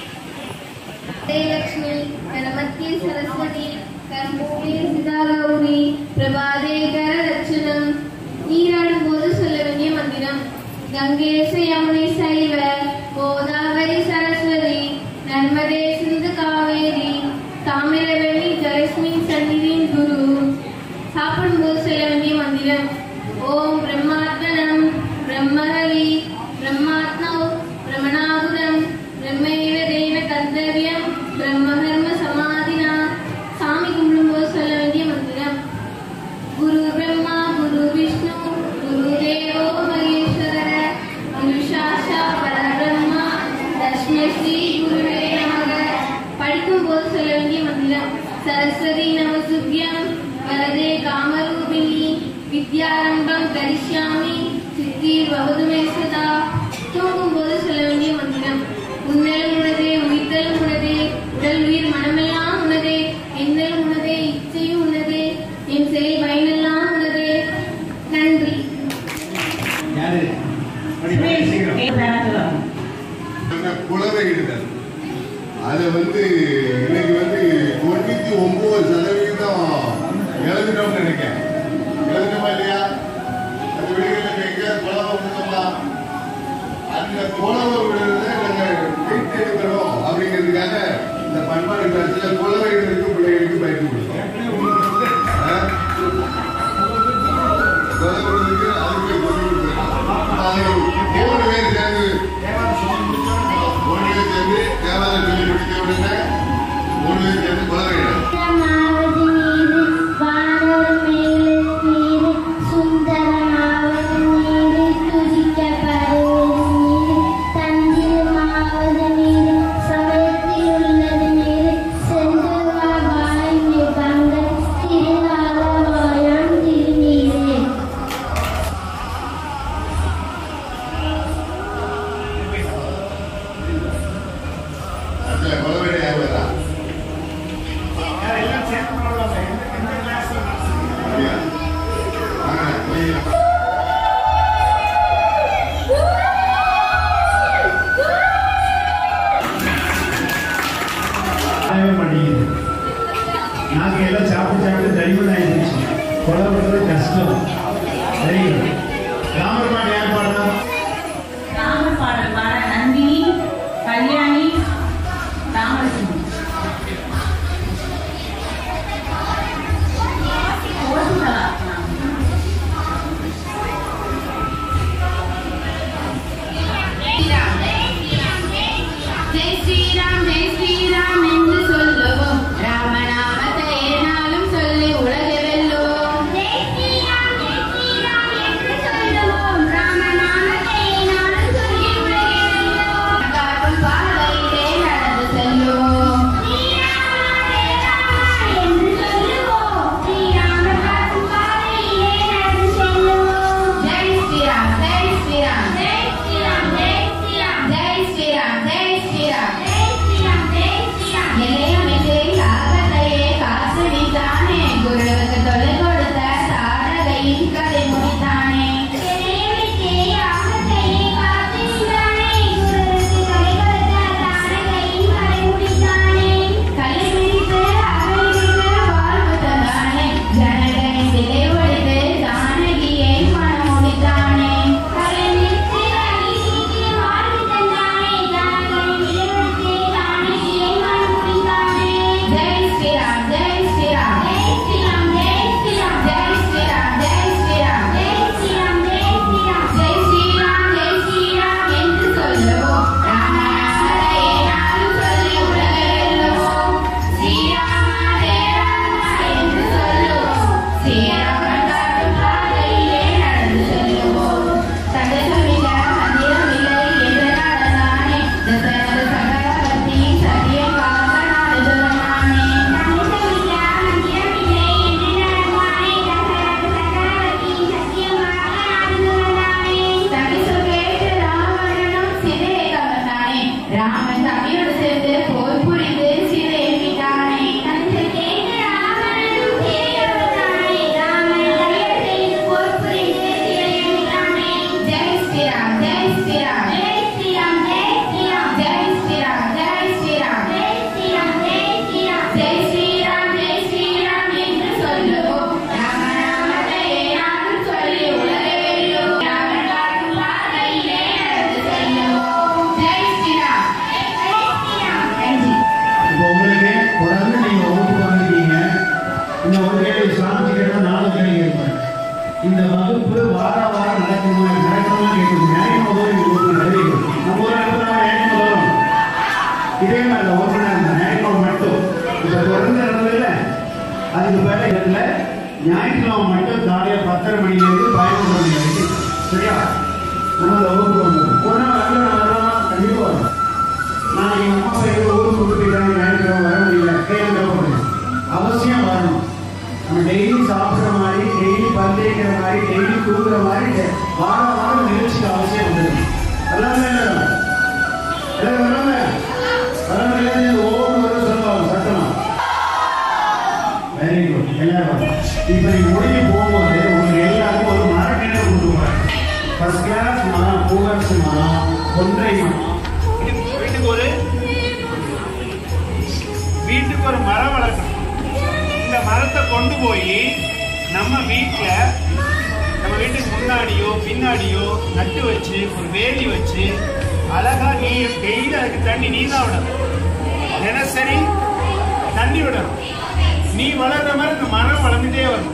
लक्ष्मी गणमत्ये सरस्वती கர்மூலே சிதாகௌரி பிரபாதே கரதட்சணம் நீராடும் போது சொல்ல வேண்டிய மந்திரம் கங்கேச யமுனை சைவ கோதாவரி சரஸ்வதி நர்மதே சிந்து காவேரி தாமிரவணி ஜலஸ்மின் சந்நிதியின் குரு சாப்பிடும்போது சொல்ல வேண்டிய மந்திரம் ஓம் பிரம்மாத்மனம் பிரம்மஹரி பிரம்மாத்மௌ பிரமணாகுதம் பிரம்மைவ தெய்வ கர்த்தவியம் பிரம்மகர்ம சமாதினா சாமி கும்பிடும்போது சொல்ல வேண்டிய மந்திரம் குரு பிரம்மா குரு விஷ்ணு குரு தேவோ மகேஸ்வர குரு சாஷா பரபிரம்மா தஸ்மை ஸ்ரீ குருவே நமக படிக்கும் போது சொல்ல வேண்டிய மந்திரம் சரஸ்வதி நமசுப்யம் வரதே காமரூபிணி வித்யாரம்பம் கரிஷ்யாமி சித்தீர் பவதுமே சதா தூங்கும் போது சொல்ல வேண்டிய மந்திரம் உன்னலும் உனதே உயிர்த்தலும் உனதே உடல் உயிர் மனமெல்லாம் உனதே எண்ணலும் உனதே இச்சையும் உனதே என் செயல் பயனெல்லாம் உனதே நன்றி யாரு படிப்பா, சீக்கிரம். அந்த குலவையிடுதல் அதை வந்து இன்னைக்கு வந்து தொண்ணூத்தி ஒன்பது சதவீதம் எழுதிட்டோம்னு நினைக்கிறேன் எழுதிட்டோமா இல்லையா அந்த விடுகளில் எங்க குலவை விடுதோமா அந்த குலவை விடுறத நாங்க மீட்டெடுக்கணும் அப்படிங்கிறதுக்காக இந்த பண்பாடு கிளாஸ்ல குலவையிடுறதுக்கு பிள்ளைகளுக்கு பயிற்சி கொடுத்தோம் ஆ? குலவை விடுறதுக்கு அதுக்கு சொல்லி கொடுத்துருக்கோம் அது மூணு பேர் சேர்ந்து மூணு பேர் சேர்ந்து தேவாலயம் சொல்லி முடித்த உடனே மூணு பேர் சேர்ந்து குலவையிடும் சுந்தரமாவது நீரு வானவர் மேலு நீரு சுந்தரமாவது நீரு துதிக்கப்படுவது நீரு தந்திரமாவது நீரு சமயத்தில் உள்ளது நீரு சென்று வா வாய்மை பங்கள் திருநாளவாயாம் திருநீரே அதுல குலவையிட யார் வரா எல்லாம் சேர்ந்து போடுவாங்க. எந்த- எந்த class ல? அப்படியா? வாங்க, போய் ஆகவே மாட்டேங்குது நாங்க எல்லாம் சாப்பிட்டு சாப்பிட்டு தடிமன் ஆயிடுச்சு கொலை பண்றது கஷ்டம் வெரி குட் ராமர் பாட்டு யார் பாடுறா ராமர் பாடல் பாட நந்தினி கல்யாணி ராமலட்சுமி கோசுதலா ஜெய் ஸ்ரீராம் ஜெய் ஸ்ரீராம் என்று சொல்லுவோம் ராமநாமத்தை ஏனாலும் சொல்லி உலகை வெல்லுவோம் ஜெய் ஸ்ரீராம் ஜெய் ஸ்ரீராம் என்று சொல்லுவோம் ராமநாமத்தை நாளும் சொல்லி உலகை வெல்லுவோம் காட்டும் பாதை ஞாயிற்றுக்கிழமை மட்டும் காலையில் பத்தரை மணிலேருந்து பதினொன்று மணி வரைக்கும் சரியா நம்ம அந்த ஊருக்கு வந்துடும் ஒரு நாள் வரல நான் வரலாமா கண்டிப்பாக வரும் நான் எங்கள் அம்மா அப்பா எங்கள் ஊருக்கு விட்டு போயிட்டாங்க ஞாயிற்றுக்கிழமை வர முடியல கையில் போடுறேன் அவசியம் வரணும் நம்ம டெய்லி சாப்பிட்ற மாதிரி டெய்லி பந்தேக்கிற மாதிரி டெய்லி தூங்குற மாதிரி டெ- வார வாரம் நிகழ்ச்சிக்கு அவசியம் வந்துடும் எல்லாமே எல்லாரும் எல்லாரும் வராங்க வராங்க எல்லாரும் ஒவ்வொரு வர சொல்லுவாங்க சத்தமா வெரி குட் எல்லாரும் இப்போ நீங்க முடிஞ்சு போகும்போது உங்களுக்கு எல்லாருக்கும் ஒரு மரக்கணை கொண்டு போறேன் ஃபர்ஸ்ட் கிளாஸ் மரம் பூவரசு மரம் கொன்றை மரம் வீட்டுக்கு ஒரு வீட்டுக்கு ஒரு மரம் வளர்க்கணும் இந்த மரத்தை கொண்டு போய் நம்ம வீட்டில் நம்ம வீட்டுக்கு முன்னாடியோ பின்னாடியோ நட்டு வச்சு ஒரு வேலி வச்சு அழகா நீ டெய்லி அதுக்கு தண்ணி நீ தான் விடணும் தினசரி தண்ணி விடணும் நீ வளர்ற மாதிரி இந்த மரம் வளர்ந்துட்டே வரும்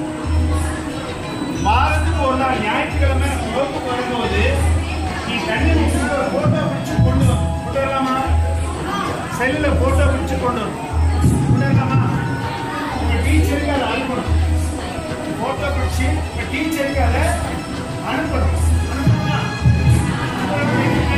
வாரத்துக்கு ஒரு நாள் ஞாயிற்றுக்கிழமை நம்ம யோகத்துக்கு வரும்போது நீ தண்ணி ஊற்றிட்டு ஒரு போட்டோ பிடிச்சு கொண்டு வா கொண்டு வரலாமா செல்லில் போட்டோ பிடிச்சு கொண்டு வரும் கொண்டு வரலாமா உங்க டீச்சருக்கு அதை அனுப்பணும் போட்டோ பிடிச்சு உங்க டீச்சருக்கு அதை அனுப்பணும் அனுப்பணுமா? அனுப்பணுமா?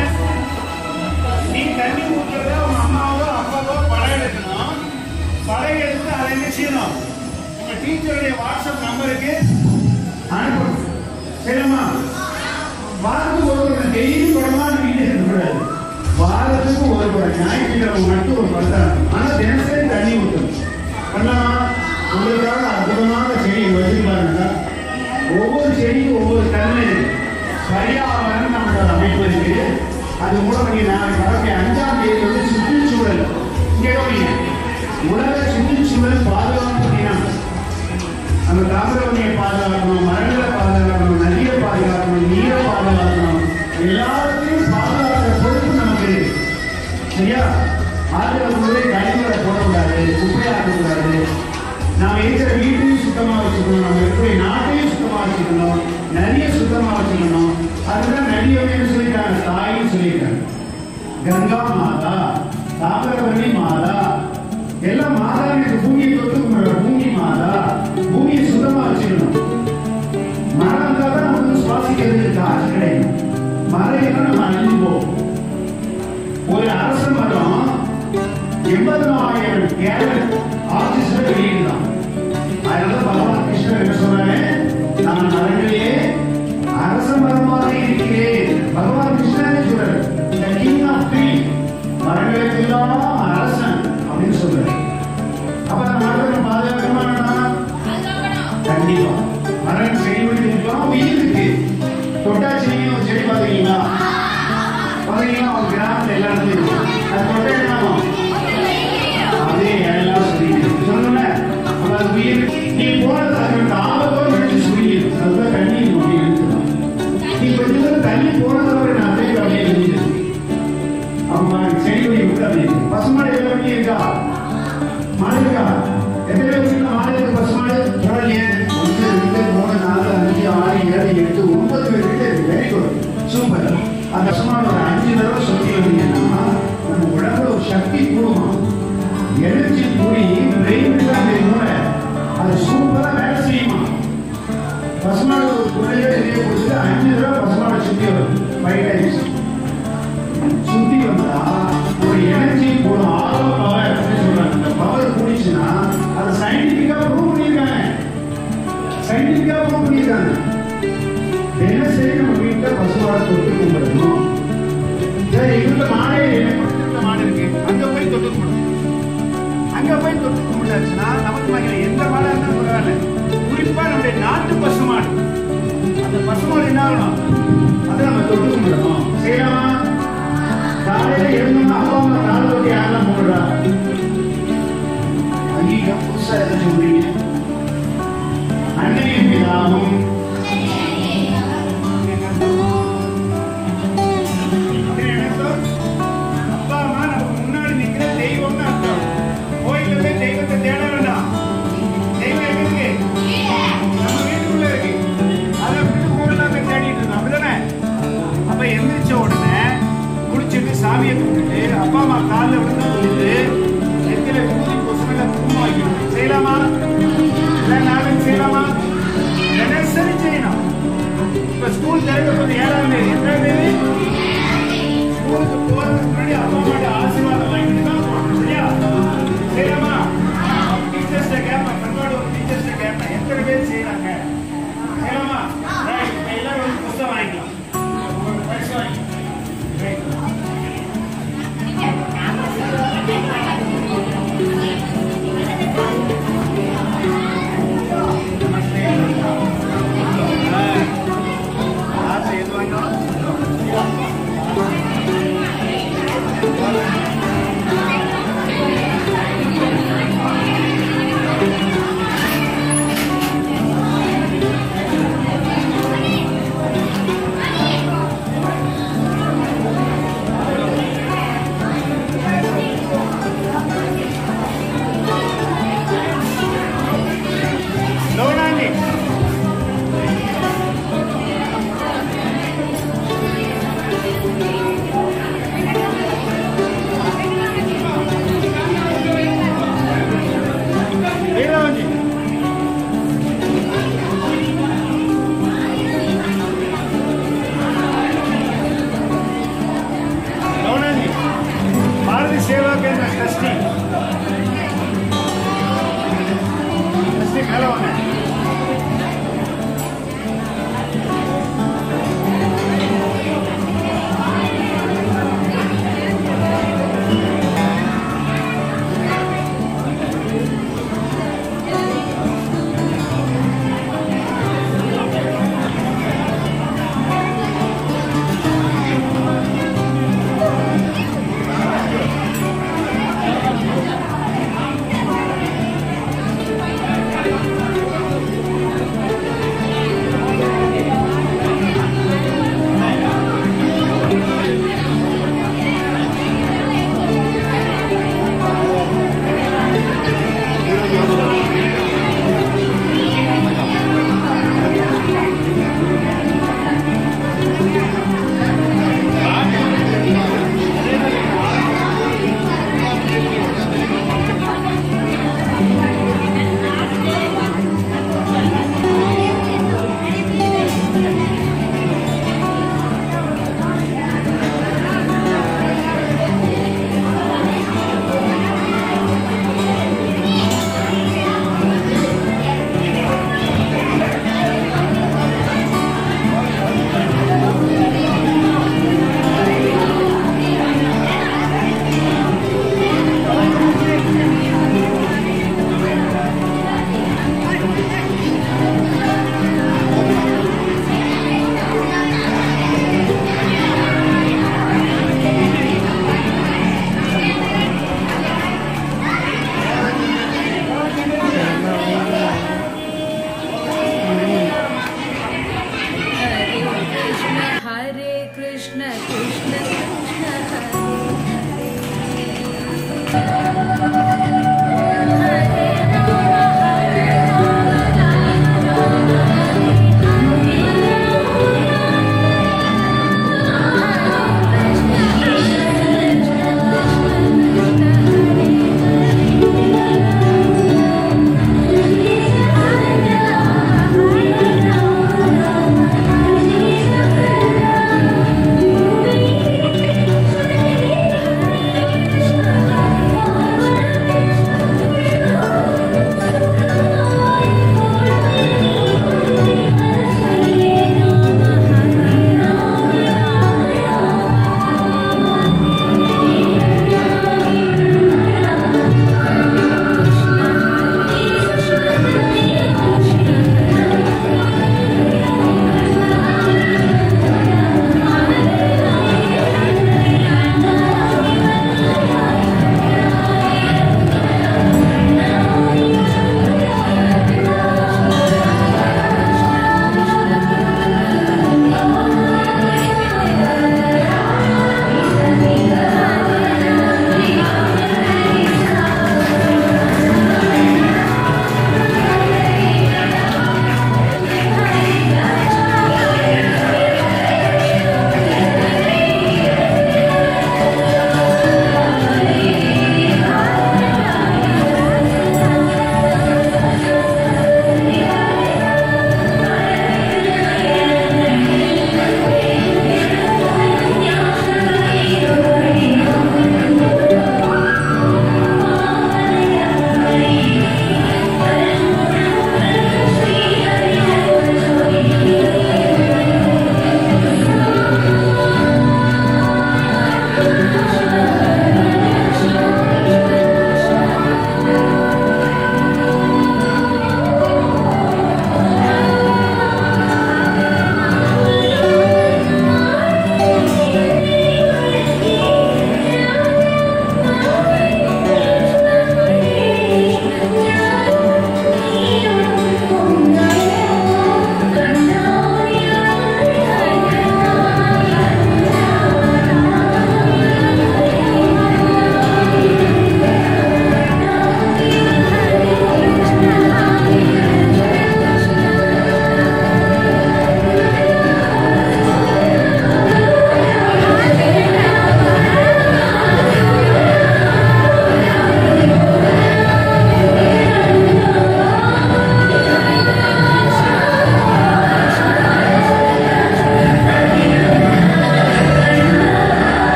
நீ தண்ணி ஊற்றுறத உங்க அம்மாவோ அப்பாவோ படம் எடுக்கணும் படம் எடுத்து அதை என்ன செய்யணும் உங்க டீச்சருடைய வாட்ஸ்அப் நம்பருக்கு அனுப்பணும் சரிம்மா வாரத்துக்கு ஒரு குடம் டெய்லி குடமா வீட்டு இருக்கக்கூடாது வாரத்துக்கு ஒரு குடம் ஞாயிற்றுக்கிழமை மட்டும் ஒரு குடம் தான் ஆனா தினசரி தண்ணி ஊற்றணும் பண்ணலாமா உங்களுக்காக அற்புதமான செடி வச்சிருக்காங்க ஒவ்வொரு செடிக்கும் ஒவ்வொரு தன்மை இருக்கு பரியாவரணம் நமக்கு ஒரு அமைப்பு இருக்கு அது மூலம் நீங்க நாளைக்கு வரக்கூடிய அஞ்சாம் தேதி வந்து சுற்றுச்சூழல் இங்கே கவனிங்க. உலக சுற்றுச்சூழல் பாதுகாப்பு தினம் நம்ம தாமிரபரணியை பாதுகாக்கணும் மரங்களை பாதுகாக்கணும் நதியை பாதுகாக்கணும் நீரை பாதுகாக்கணும் எல்லாத்தையும் பாதுகாக்கிற பொறுப்பு நமக்கு இருக்கு. சரியா ஆற்றுல போய் கழிவுகளை போடக்கூடாது குப்பையாக்கக்கூடாது நாம இருக்கிற வீட்டையும் சுத்தமா வச்சுக்கணும் நம்ம இருக்கிற நாட்டையும் சுத்தமா வச்சுக்கணும் நதியை சுத்தமா வச்சுக்கணும் அதுதான் நதியோட சொல்லிட்டாங்க தாயின்னு சொல்லியிருக்காங்க கங்கா மாதா தாமிரபரணி மாதா எல்லாம் மாதாவிற்கு பூமியை தொட்டு கும்பிடுற பூமி மாதா பூமியை சுத்தமா வச்சுக்கணும் மரம் இருந்தா தான் நமக்கு சுவாசிக்கிறதுக்கு காற்று கிடைக்கும் மரம் இல்லைன்னா நம்ம அழிஞ்சு போவோம் ஒரு அரச மரம் எண்பதாயிரம் கேரட் ஆக்சிஜன் வெளியிடலாம் அதனால பகவான் கிருஷ்ணர் என்ன சொல்றாரு நான் மரங்களிலே அரச மரமாக இருக்கிறேன் பகவான் கிருஷ்ணரே சொல்றாரு the king of tree மரங்களுக்கெல்லாம் அரசன் அப்படின்னு சொல்றாரு அப்ப அந்த மரத்தை பாதுகாக்கணுமா வேண்டாமா? கண்டிப்பா மரம் செடி விடுக்கலாம் உயிர் இருக்கு தொட்டா செடியும் ஒரு செடி பாத்தீங்களா பாத்தீங்களா ஒரு கிராமத்துல எல்லா இடத்துலயும் இருக்கு. அது தொட்டா என்ன ஆகும்? அதே எல்லாம் சொல்லிட்டு சொல்லுங்க அப்ப அது உயிர் நீ போனது அதோட ஆபத்தோடு நினைச்சு சொல்லிடு அதுதான் தண்ணி அப்படி எடுத்துக்கலாம் நீ கொஞ்ச தூரம் தண்ணி போனதோட நான் அப்படியே அப்படியே எழுதிடு ஆமா செடி கொடி விட்டு அப்படியே பசுமாடு எவ்வளவு வண்டி இருக்கா மாடு இருக்கா எத்தனை பேர் வீட்டுல மாடு இருக்கு பசுமாடு போடலையே ஒன்று ரெண்டு மூணு நாலு அஞ்சு ஆறு ஏழு எட்டு ஒன்பது பேர் வீட்டு இருக்கு வெரி குட் சூப்பர் அந்த பசுமாடு ஒரு அஞ்சு தடவை சொல்லி வந்தீங்கன்னா நம்ம உடம்புல ஒரு சக்தி கூடுமா எனர்ஜி கூடி பிரெயின் தான் மூளை அது சூப்பரா வேலை செய்யுமா பசுமாடு ஒரு குள்ளையே வெளியே கொடுத்து அஞ்சு தடவை பசுமாடை சுத்தி வரும் ஃபைவ் டைம்ஸ் சுத்தி வந்தா ஒரு எனர்ஜி போடும் ஆரோ பவர் அப்படின்னு சொல்றாங்க இந்த பவர் கூடிச்சுன்னா அது சயின்டிபிக்கா ப்ரூவ் பண்ணியிருக்காங்க சயின்டிபிக்கா ப்ரூவ் பண்ணியிருக்காங்க தினசரி நம்ம வீட்டுல பசுமாடை தொட்டு கும்பிடணும் சரி எங்க மாடே எனக்கு பக்கத்துல மாடு இருக்கு அங்க போய் தொட்டு கும்பிடணும் அங்க போய் தொட்டு கும்பிட்டாச்சுன்னா நமக்கு மகிழ எந்த மாடா இருந்தாலும் பரவாயில்ல குறிப்பா நம்முடைய நாட்டு பசுமாடு அந்த பசுமாடு என்ன ஆகணும் அதை நம்ம தொட்டு கும்பிடணும் செய்யலாமா காலையில எழுந்தோம்னா அப்பா அம்மா நாலு தொட்டி யாரெல்லாம் போடுறா அங்கீக புதுசா எதை சொல்றீங்க அன்னையும் பிதாவும் அப்படின்னு நினைச்சோம். அப்பா அம்மா நமக்கு முன்னாடி நிக்கிற தெய்வம்னு அர்த்தம் கோயில்ல போய் தெய்வத்தை தேட வேண்டாம் தெய்வம் எங்க இருக்கு நம்ம வீட்டுக்குள்ள இருக்கு அதை விட்டு கோயில்ல போய் தேடிட்டு இருக்கோம் அப்படிதானே அப்ப எந்திரிச்ச உடனே குளிச்சுட்டு சாமியை கும்பிட்டு அப்பா அம்மா காலில் விழுந்து குளித்து நெத்தில விபூதி கொசுல குங்குமம் வைக்கணும் செய்யலாமா இல்லை நாளைக்கு செய்யலாமா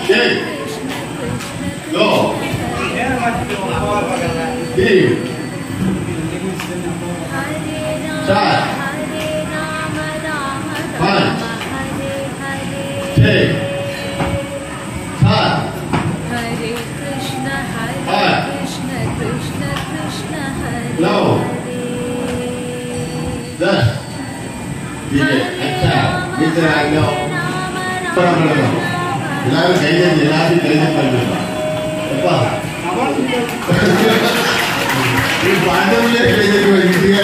ஏய் லோ ஏய் சார் பாய் ஏய் சார் हरे कृष्ण हरे हाँ। कृष्ण कृष्ण कृष्ण हरे लो दस ठीक है अच्छा इधर आ जाओ படம் பண்ணலாம் எல்லாரும் கையை எல்லாரும் கையை பண்ணலாம் எப்பா நீ பாண்டவங்களே கையை வைக்கிறீங்க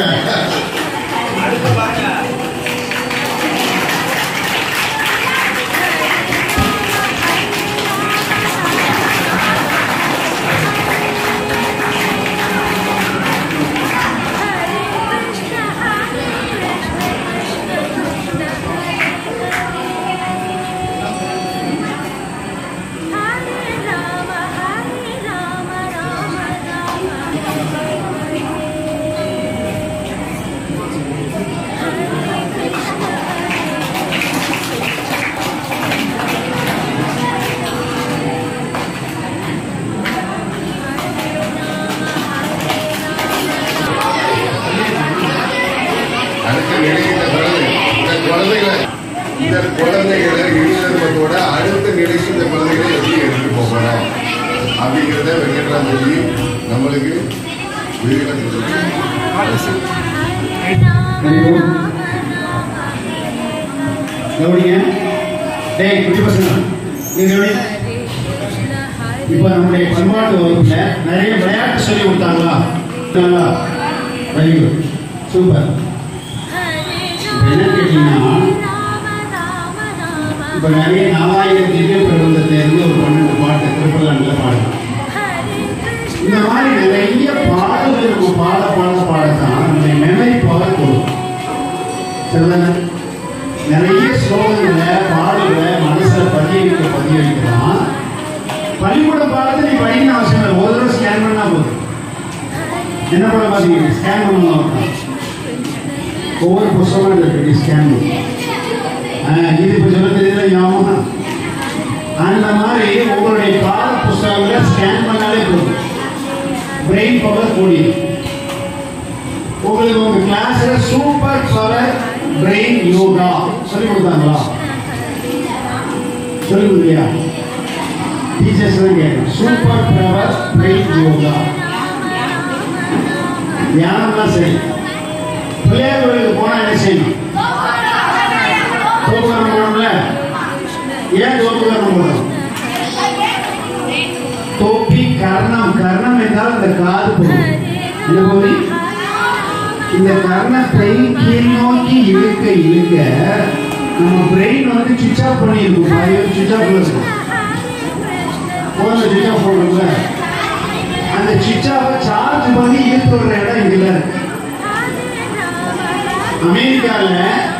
हरे राम हरे राम राम राम हरे அடுத்த நிலை இந்த குழந்தை இந்த குழந்தைகளை இந்த குழந்தைகளை இளைஞர்களோட அடுத்த நிலைக்கு இந்த குழந்தைகளை எப்படி எடுத்துட்டு போகணும் அப்படிங்கிறத வெங்கட்ராம் சொல்லி நம்மளுக்கு விரிவாக சொல்லுங்க கவனிங்க டேய் குட்டி பசங்க நீங்க கவனி இப்போ நம்முடைய பண்பாட்டு வகுப்புல நிறைய விளையாட்டு சொல்லி கொடுத்தாங்களா கொடுத்தாங்களா வெரி குட் சூப்பர் இப்போ என்ன கேட்டீங்கன்னா இப்போ நிறைய நாலாயிரம் திவ்ய பிரபந்தத்தை இருந்து ஒரு பன்னெண்டு பாட்டு திருப்பலாண்டில் பாடலாம் இந்த மாதிரி நிறைய பாடல்கள் நம்ம பாட பாட பாடத்தான் நம்முடைய மெமரி பவர் கொடுக்கும் சரிதானே நிறைய ஸ்லோகங்களை பாடல்களை மனசுல பதிய வைக்க பதிய வைக்கலாம் பள்ளிக்கூட பாடத்தை நீ படிக்கணும் அவசியம் இல்லை ஒரு தடவை ஸ்கேன் பண்ணா போதும் என்ன பண்ண பார்த்தீங்க ஸ்கேன் பண்ணலாம் ஒவ்வொரு புஸ்தகம் இருக்கு ஸ்கேன் இது இப்போ சொல்ல தெரியல ஞாபகம் அந்த மாதிரி உங்களுடைய பாட புஸ்தகங்களை ஸ்கேன் பண்ணாலே போதும் பிரெயின் பவர் கூடியும் உங்களுக்கு உங்க கிளாஸ்ல சூப்பர் பவர் பிரெயின் யோகா சொல்லி கொடுத்தாங்களா சொல்லி கொடுக்கலையா டீச்சர்ஸ் தான் கேட்கணும் சூப்பர் பவர் பிரெயின் யோகா தியானம்லாம் சரி பிள்ளையார் கோயிலுக்கு போனா என்ன செய்யணும் தோப்புக்கரணம் போகணும்ல ஏன் தோப்புக்கரணம் போடணும் தொப்பி கர்ணம் கர்ணம் என்றால் இந்த காது பகுதி இந்த பகுதி இந்த கர்ணத்தை கீழ் நோக்கி இழுக்க இழுக்க நம்ம பிரெயின் வந்து சுவிச் ஆஃப் பண்ணியிருக்கும் பாதி சுவிச் ஆஃப் இருக்கும் போன்ல சுவிச் ஆஃப் பண்ணுறோம்ல அந்த சுவிச் ஆஃபை சார்ஜ் பண்ணி இழுத்து விடுற இடம் இதுல இருக்கு அமெரிக்கால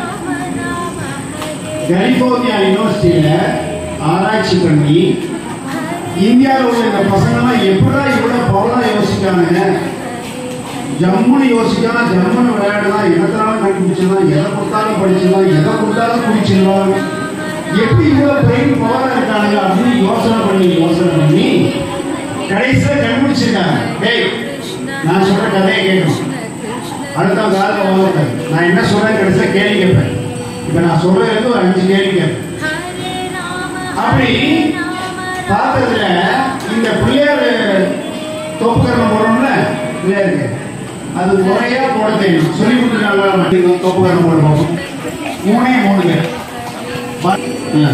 கலிபோர்னியா யூனிவர்சிட்டியில ஆராய்ச்சி பண்ணி இந்தியாவில் உள்ள இந்த பசங்கெல்லாம் எப்படா இவ்வளவு பவரா யோசிக்கானுங்க ஜம்முன்னு யோசிக்கலாம் ஜம்முன்னு விளையாடலாம் எதனாலும் கண்டுபிடிச்சிடலாம் எதை கொடுத்தாலும் படிச்சிடலாம் எதை கொடுத்தாலும் குடிச்சிடலாம் எப்படி இவ்வளவு பிரெயின் பவரா இருக்கானுங்க அப்படின்னு யோசனை பண்ணி யோசனை பண்ணி கடைசியில் கண்டுபிடிச்சிருக்காங்க டேய் நான் சொல்ற கதையை கேட்கணும் அடுத்த காலத்தில் வாழ்க்கை நான் என்ன சொல்றேன் கடைசியில் கேள்வி கேட்பேன் இப்போ நான் சொல்றது ஒரு அஞ்சு கேள்வி கேட்பேன் அப்படி பார்த்ததுல இந்த பிள்ளையார் தொப்புக்கரணம் போடுறோம்ல பிள்ளையாருக்கு அது முறையா போட தெரியும் சொல்லி கொடுத்துருக்காங்க தொப்புக்கரணம் போட பார்ப்போம் மூணே மூணு பேர் பா- ஆ.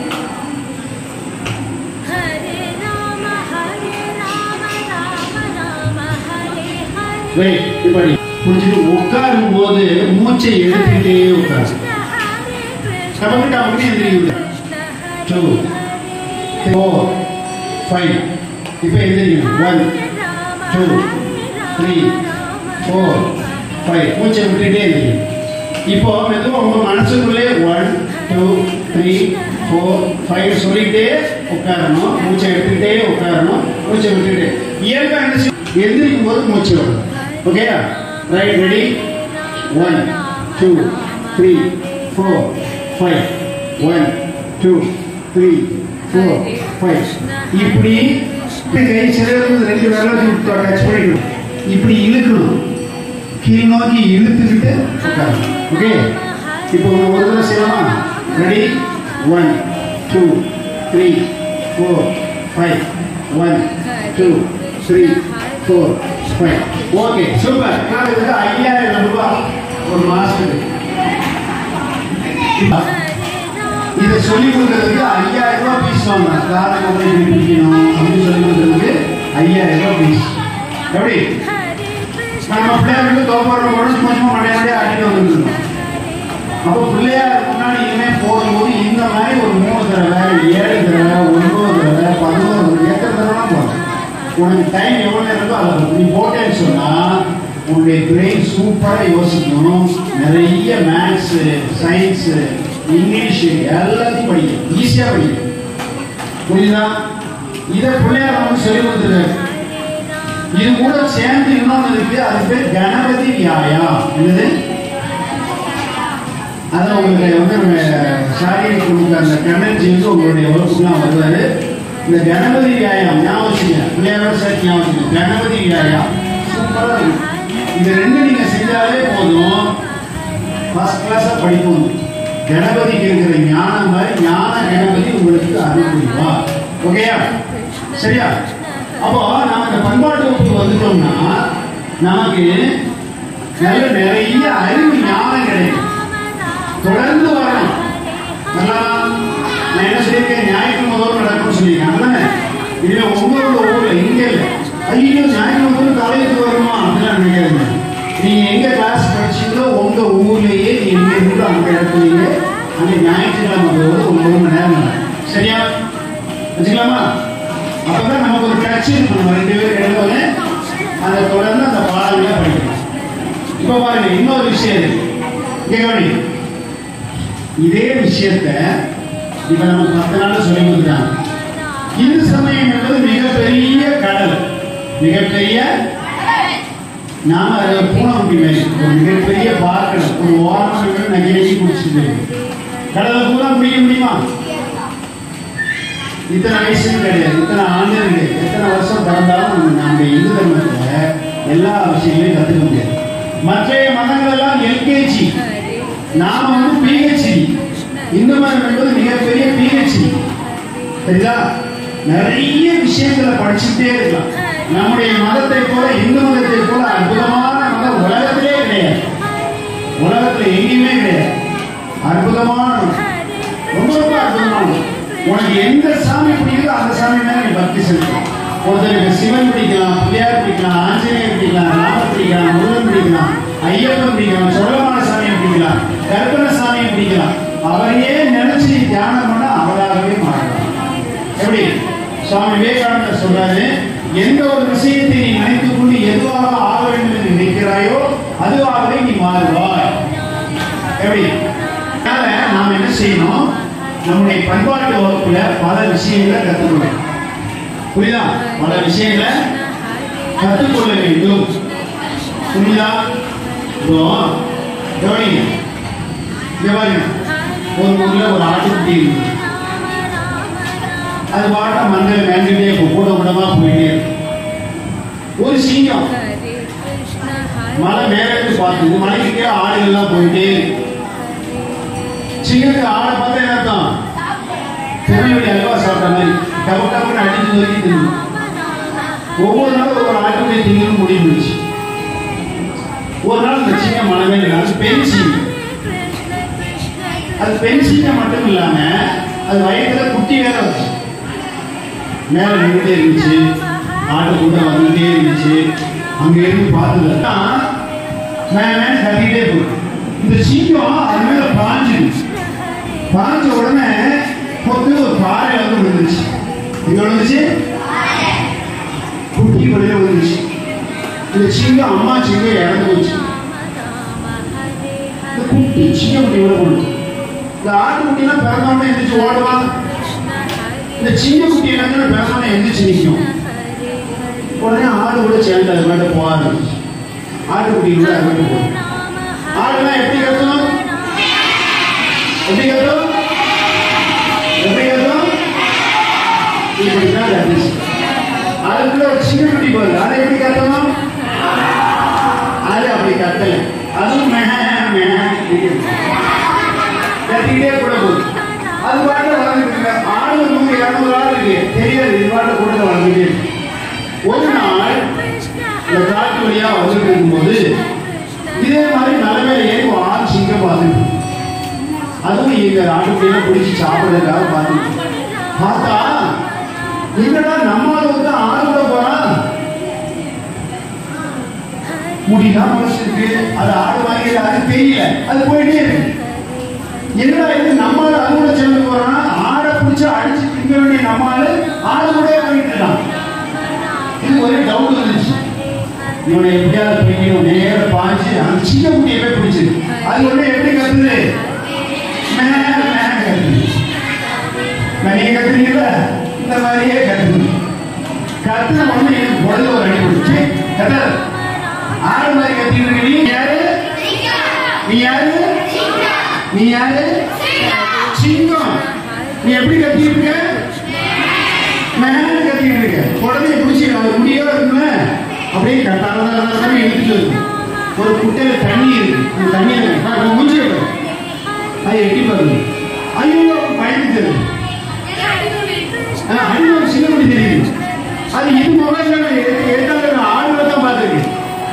Wait, இப்படி புரிஞ்சுட்டு உட்காரும் போது மூச்சை எடுத்துக்கிட்டே உட்காரு டபக்கு டபக்கு எந்திரிங்க டூ ஃபோர் ஃபைவ் இப்போ எந்திரிங்க one two three four five மூச்சை விட்டுட்டே எந்திரிங்க இப்போ மெதுவாக உங்க மனசுக்குள்ளே one two three four five சொல்லிட்டே உட்காரணும் மூச்சை எடுத்துக்கிட்டே உட்காரணும் மூச்சை விட்டுட்டே இயல்பா என்ன செய்யும்? எந்திரிக்கும் போது மூச்சு வரும் ஓகேயா right ready one two three four five one two three four five இப்படி இப்படி கை சிலருக்கு ரெண்டு விரலும் டச் பண்ணிக்கணும் இப்படி இழுக்கணும் கீழ் நோக்கி இழுத்துக்கிட்டு உட்காரணும் ஓகே இப்போ ஒரு தடவை செய்யலாமா ready one two three four five one two three four five okay super நான் இதுக்கு ஐயாயிரம் ரூபாய் ஒரு மாசத்துக்கு இதை சொல்லி கொடுக்கறதுக்கு ஐயாயிரம் ரூபாய் ஃபீஸ் வாங்கலாம் காரணம் எப்படி பிடிக்கணும் அப்படின்னு சொல்லி கொடுக்கறதுக்கு ஐயாயிரம் ரூபாய் ஃபீஸ் எப்படி நம்ம பிள்ளையாருக்கு தோப்பாடுற கூட சும்மா சும்மா மடைய மடைய ஆடிட்டு வந்துருக்கோம் அப்போ பிள்ளையார் முன்னாடி இனிமே போகும்போது இந்த மாதிரி ஒரு மூணு தடவை ஏழு தடவை ஒன்பது தடவை பதினோரு தடவை எத்தனை தடவை போகலாம் உனக்கு டைம் எவ்வளோ நேரம் இருக்கோ அதை நீ போட்டேன்னு சொன்னா உன்னுடைய பிரெயின் சூப்பராக யோசிக்கணும் நிறைய மேத்ஸ் சயின்ஸ் இங்கிலீஷ் எல்லாத்தையும் படிக்கும் ஈஸியாக படிக்கும் புரியுதா இதை பிள்ளையார் நமக்கு சொல்லி கொடுத்துருக்காரு இது கூட சேர்ந்து இன்னொன்று இருக்கு அது பேர் கணபதி வியாயா என்னது அதான் உங்களுக்கு வந்து நம்ம சாரி கொடுக்க அந்த கண்ணஞ்சி வந்து உங்களுடைய வகுப்புக்குலாம் வருவாரு இந்த கணபதி வியாயாம் ஞாபகம் வச்சுங்க பிள்ளையாரோட சேர்த்து ஞாபகம் வச்சுங்க கணபதி வியாயாம் சூப்பராக இருக்கும் இது ரெண்டு நீங்க செஞ்சாலே போதும் ஃபர்ஸ்ட் கிளாஸாக படிக்கும் கணபதிக்கு இருக்கிற ஞானம் மாதிரி ஞான கணபதி உங்களுக்கு அருள் புரிவா ஓகேயா சரியா அப்போ நாம இந்த பண்பாட்டு வகுப்புக்கு வந்துட்டோம்னா நமக்கு நல்ல நிறைய அறிவு ஞானம் கிடைக்கும் தொடர்ந்து வரணும் நல்லா நான் என்ன சொல்லியிருக்கேன் ஞாயிற்றுக்கிழமை தோறும் நடக்கும்னு சொல்லியிருக்கேன் அதானே இதுல உங்களோட ஊர்ல இங்க இல்ல ஐயோ ஞாயிற்றுக்கிழமை தோறும் காலேஜுக்கு வரணுமா அப்படிலாம் நினைக்காதுங்க நீங்க எங்க கிளாஸ் படிச்சீங்களோ உங்க ஊர்லயே நீங்க எங்க இருக்கோ அந்த இடத்துலயே அந்த ஞாயிற்றுக்கிழமை தோறும் ஒரு ஒரு மணி நேரம் நடக்கும். சரியா வச்சுக்கலாமா அப்பதான் நமக்கு ஒரு டச் இருக்கும் நம்ம ரெண்டு பேரும் எடுத்தோடனே அதை தொடர்ந்து அந்த பாடங்களை படிக்கணும் இப்ப பாருங்க இன்னொரு விஷயம் இருக்கு இங்க கவனிங்க இதே விஷயத்த இப்ப நம்ம பத்து நாள் சொல்லி கொடுக்குறாங்க இந்து சமயம் என்பது மிகப்பெரிய கடல் மிகப்பெரிய நாம அது ஒரு பூனைக்குட்டி மாதிரி ஒரு மிகப்பெரிய பார்க்கடல் ஒரு ஓரமாக நகி குடிச்சிட்டு போயிருக்கு. கடலை பூரா குடிக்க முடியுமா இத்தனை வயசுன்னு கிடையாது இத்தனை ஆண்டுகள் கிடையாது எத்தனை வருஷம் பிறந்தாலும் நம்ம நம்ம இந்து தர்மத்துல எல்லா விஷயங்களையும் கத்துக்க முடியாது மற்ற மதங்கள் எல்லாம் எல்கேஜி நாம வந்து பிஹெச்டி இந்து மதம் என்பது மிகப்பெரிய பிஹெச்டி சரிதா நிறைய விஷயங்களை படிச்சுட்டே இருக்கலாம் நம்முடைய மதத்தை போல இந்து மதத்தை போல அற்புதமான மதம் உலகத்திலே கிடையாது உலகத்துல எங்கேயுமே கிடையாது அற்புதமான மதம். ரொம்ப ரொம்ப அற்புதமானது உனக்கு எந்த சாமி பிடிக்குதோ அந்த சாமி மேல நீ பக்தி செலுத்தலாம் ஒருத்தருக்கு சிவன் பிடிக்கலாம் பிள்ளையார் பிடிக்கலாம் ஆஞ்சநேயர் பிடிக்கலாம் ராமர் பிடிக்கலாம் முருகன் பிடிக்கலாம் ஐயப்பன் பிடிக்கலாம் சொல்லமான சாமியை பிடிக்கலாம் கற்பனை சாமியை பிடிக்கலாம் அவரையே நினைச்சு நீ தியானம் பண்ண அவராகவே மாறலாம் எப்படி சுவாமி விவேகானந்தர் சொல்றாரு எந்த ஒரு விஷயத்தை நீ நினைத்துக் கொண்டு எதுவாக ஆக வேண்டும் என்று நினைக்கிறாயோ அதுவாகவே நீ மாறுவாய் எப்படி அதனால நாம் என்ன செய்யணும் நம்முடைய பண்பாட்டு வகுப்புல பல விஷயங்களை கத்துக்கணும் புரியுதா பல விஷயங்களை கற்றுக்கொள்ள வேண்டும் புரியுதா இப்போ கவனிங்க இங்க பாருங்க ஒரு ஊர்ல ஒரு ஆட்டுக்குட்டி இருக்கு அது பாட்ட மண்ணில் மேண்டுட்டே இருக்கும் கூட கூடமா போயிட்டே இருக்கும் ஒரு சிங்கம் மலை மேல இருந்து பார்த்தது மலைக்கு கீழே ஆடுகள் எல்லாம் போயிட்டே இருக்கு சிங்கத்துக்கு ஆடை பார்த்தா என்ன அர்த்தம் திருநெல்வேலி அல்வா சாப்பிட்ட மாதிரி டப்பு டப்புன்னு அடிச்சு நோக்கி தின்னு ஒவ்வொரு நாளும் ஒவ்வொரு ஆட்டுக்குள்ளே திங்கணும் முடிவு போச்சு ஒரு நாள் இந்த சிங்கம் மலை மேல அது பெண் சிங்கம் அது பெண் சிங்கம் மட்டும் இல்லாம அது வயதுல குட்டி வேற வச்சு மேல நின்றுட்டே இருந்துச்சு ஆட்டு கூட வந்துட்டே இருந்துச்சு அங்க இருந்து பார்த்ததுதான் மேல மேல கத்திக்கிட்டே போகுது இந்த சிங்கம் அது மேல பாஞ்சிருச்சு பாஞ்ச உடனே பொத்து ஒரு பாறை வந்து விழுந்துச்சு எங்க விழுந்துச்சு குட்டி வெளியில விழுந்துச்சு இந்த சிங்கம் அம்மா சிங்கம் இறந்து போச்சு இந்த குட்டி சிங்கம் குட்டி விட போடுது இந்த ஆட்டுக்குட்டிலாம் பிறந்தவொடனே எந்திரிச்சு ஓடுவாங்க இந்த சின்ன குட்டி என்னன்னு பிறந்தவொடனே எந்திரிச்சு நிற்கும் உடனே ஆடு கூட சேர்ந்து அது மேல போக ஆரம்பிச்சு ஆட்டுக்குட்டி கூட அது மேல போகும் ஆடுலாம் எப்படி கத்தும் எப்படி கத்தும் எப்படி கத்தும் இப்படிதான் கத்துச்சு அதுக்குள்ள ஒரு சின்ன குட்டி போகுது அதை எப்படி கத்தணும் அது அப்படி கத்தல அதுவும் மெஹ மெஹ கத்திக்கிட்டே கூட போகுது அது பாட்டு வளர்ந்துட்டு இருக்கு ஆடு நூறு இரநூறு ஆடு இருக்கு தெரியாது இது பாட்டு கூட வளர்ந்துட்டே இருக்கு ஒரு நாள் இந்த காட்டு வழியா வந்துட்டு இருக்கும்போது இதே மாதிரி மலை மேல ஏறி ஒரு ஆண் சிங்கம் பார்த்துட்டு அதுவும் எங்க ஆட்டுக்குள்ள பிடிச்சி சாப்பிடுறதுக்காக பார்த்துட்டு பார்த்தா என்னடா நம்மால வந்து ஆடு கூட போறான் முடிதான் முளைச்சிருக்கு அது ஆடு வாங்கி அது தெரியல அது போயிட்டே இருக்கு என்னடா இது நம்மால அது கூட சேர்ந்து போறான் ஆடை பிடிச்சு அடிச்சு திங்க வேண்டிய நம்மால ஆடு கூட வாங்கிட்டு இருக்கான் இது ஒரே டவுட் இருந்துச்சு இவனை எப்படியாவது பிடிக்கணும் நேர பாய்ச்சி அந்த சின்ன குட்டியவே பிடிச்சு அது ஒண்ணு எப்படி கத்துது மே, மே கத்துது நான் நீங்க கத்துறீங்களா இந்த மாதிரியே கத்துது கத்துன உடனே எனக்கு உடனே ஒரு அடி பிடிச்சி கத்த ஆறு மாதிரி கத்திட்டு இருக்க நீ யாரு நீ யாரு நீ யாரு சிங்கம் நீ எப்படி கத்திட்டு இருக்க மேல கத்திட்டு இருக்க உடனே பிடிச்சி அவர் முடியோ இருக்குல்ல அப்படியே கத்தாதான் எடுத்துட்டு இருக்கு ஒரு குட்டையில தண்ணி இருக்கு அந்த தண்ணி மூஞ்சி அது எட்டி பாருங்க ஐயோ பயந்துட்டு அடிமை ஒரு சின்ன குடி தெரியுது அது இது முகம் எடுத்தாலும் ஆளுநர் தான் பார்த்துருக்கு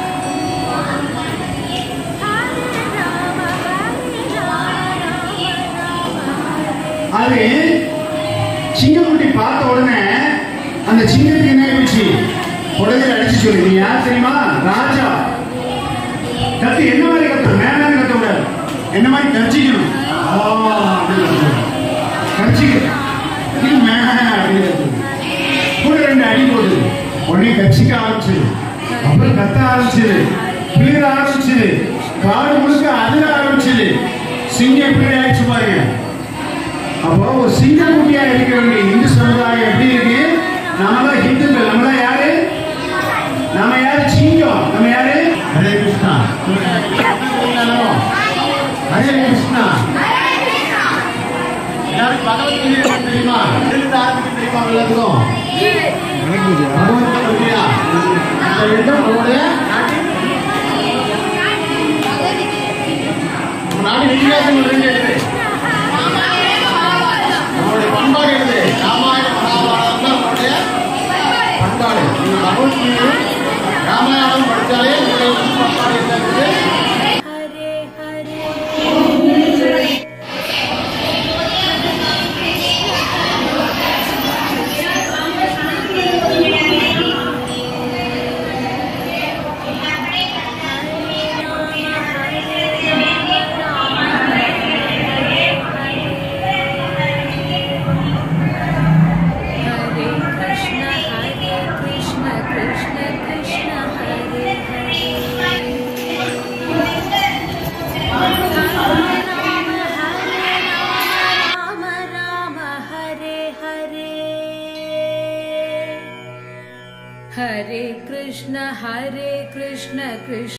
அது சிங்கக்குட்டி பார்த்த உடனே அந்த சிங்கத்துக்கு என்ன ஆயிடுச்சு உடனே அடிச்சு சொல்லு நீ யார் தெரியுமா ராஜா கத்து என்ன மாதிரி கத்தணும் மேலே கத்த கூடாது என்ன மாதிரி கர்ச்சிக்கணும் ஆ, அப்படின்னு கத்தணும். கர்ச்சிக்கணும் இது மே அப்படின்னு கத்தணும். கூட ரெண்டு அடி போடுது உடனே கட்சிக்க ஆரம்பிச்சது அப்புறம் கத்த ஆரம்பிச்சது பிளிர ஆரம்பிச்சது காடு முழுக்க அதிர ஆரம்பிச்சது சிங்கம் எப்படி ஆயிடுச்சு பாருங்க அப்போ ஒரு சிங்கம் குட்டியா இருக்க வேண்டிய இந்து சமுதாயம் எப்படி இருக்கு நம்மளாம் ஹிந்துக்கள் நம்மளாம் யாரு நம்ம யாரு சிங்கம் நம்ம யாரு ஹரே கிருஷ்ணா ஹரே கிருஷ்ணா எல்லாரும் பகவத்கீதை தெரியுமா எதிலிருந்து ஆரம்பிக்க தெரியுமா எல்லாத்துக்கும் பகவத்கீதையா அந்த இடம் நம்முடைய நாட்டின் நம்ம நாடு வித்தியாசம் ரெண்டு இருக்குது நம்மளுடைய பண்பாடு எது ராமாயண மகாபாரதம் தான் நம்மளுடைய பண்பாடு நீங்க பகவத்கீதையும் ராமாயணம் படித்தாலே உங்களுடைய வந்து பண்பாடு என்ன இருக்குது हरे कृष्ण हरे कृष्ण कृष्ण कृष्ण हरे हरे हरे राम हरे राम राम राम हरे हरे हरे कृष्ण हरे कृष्ण कृष्ण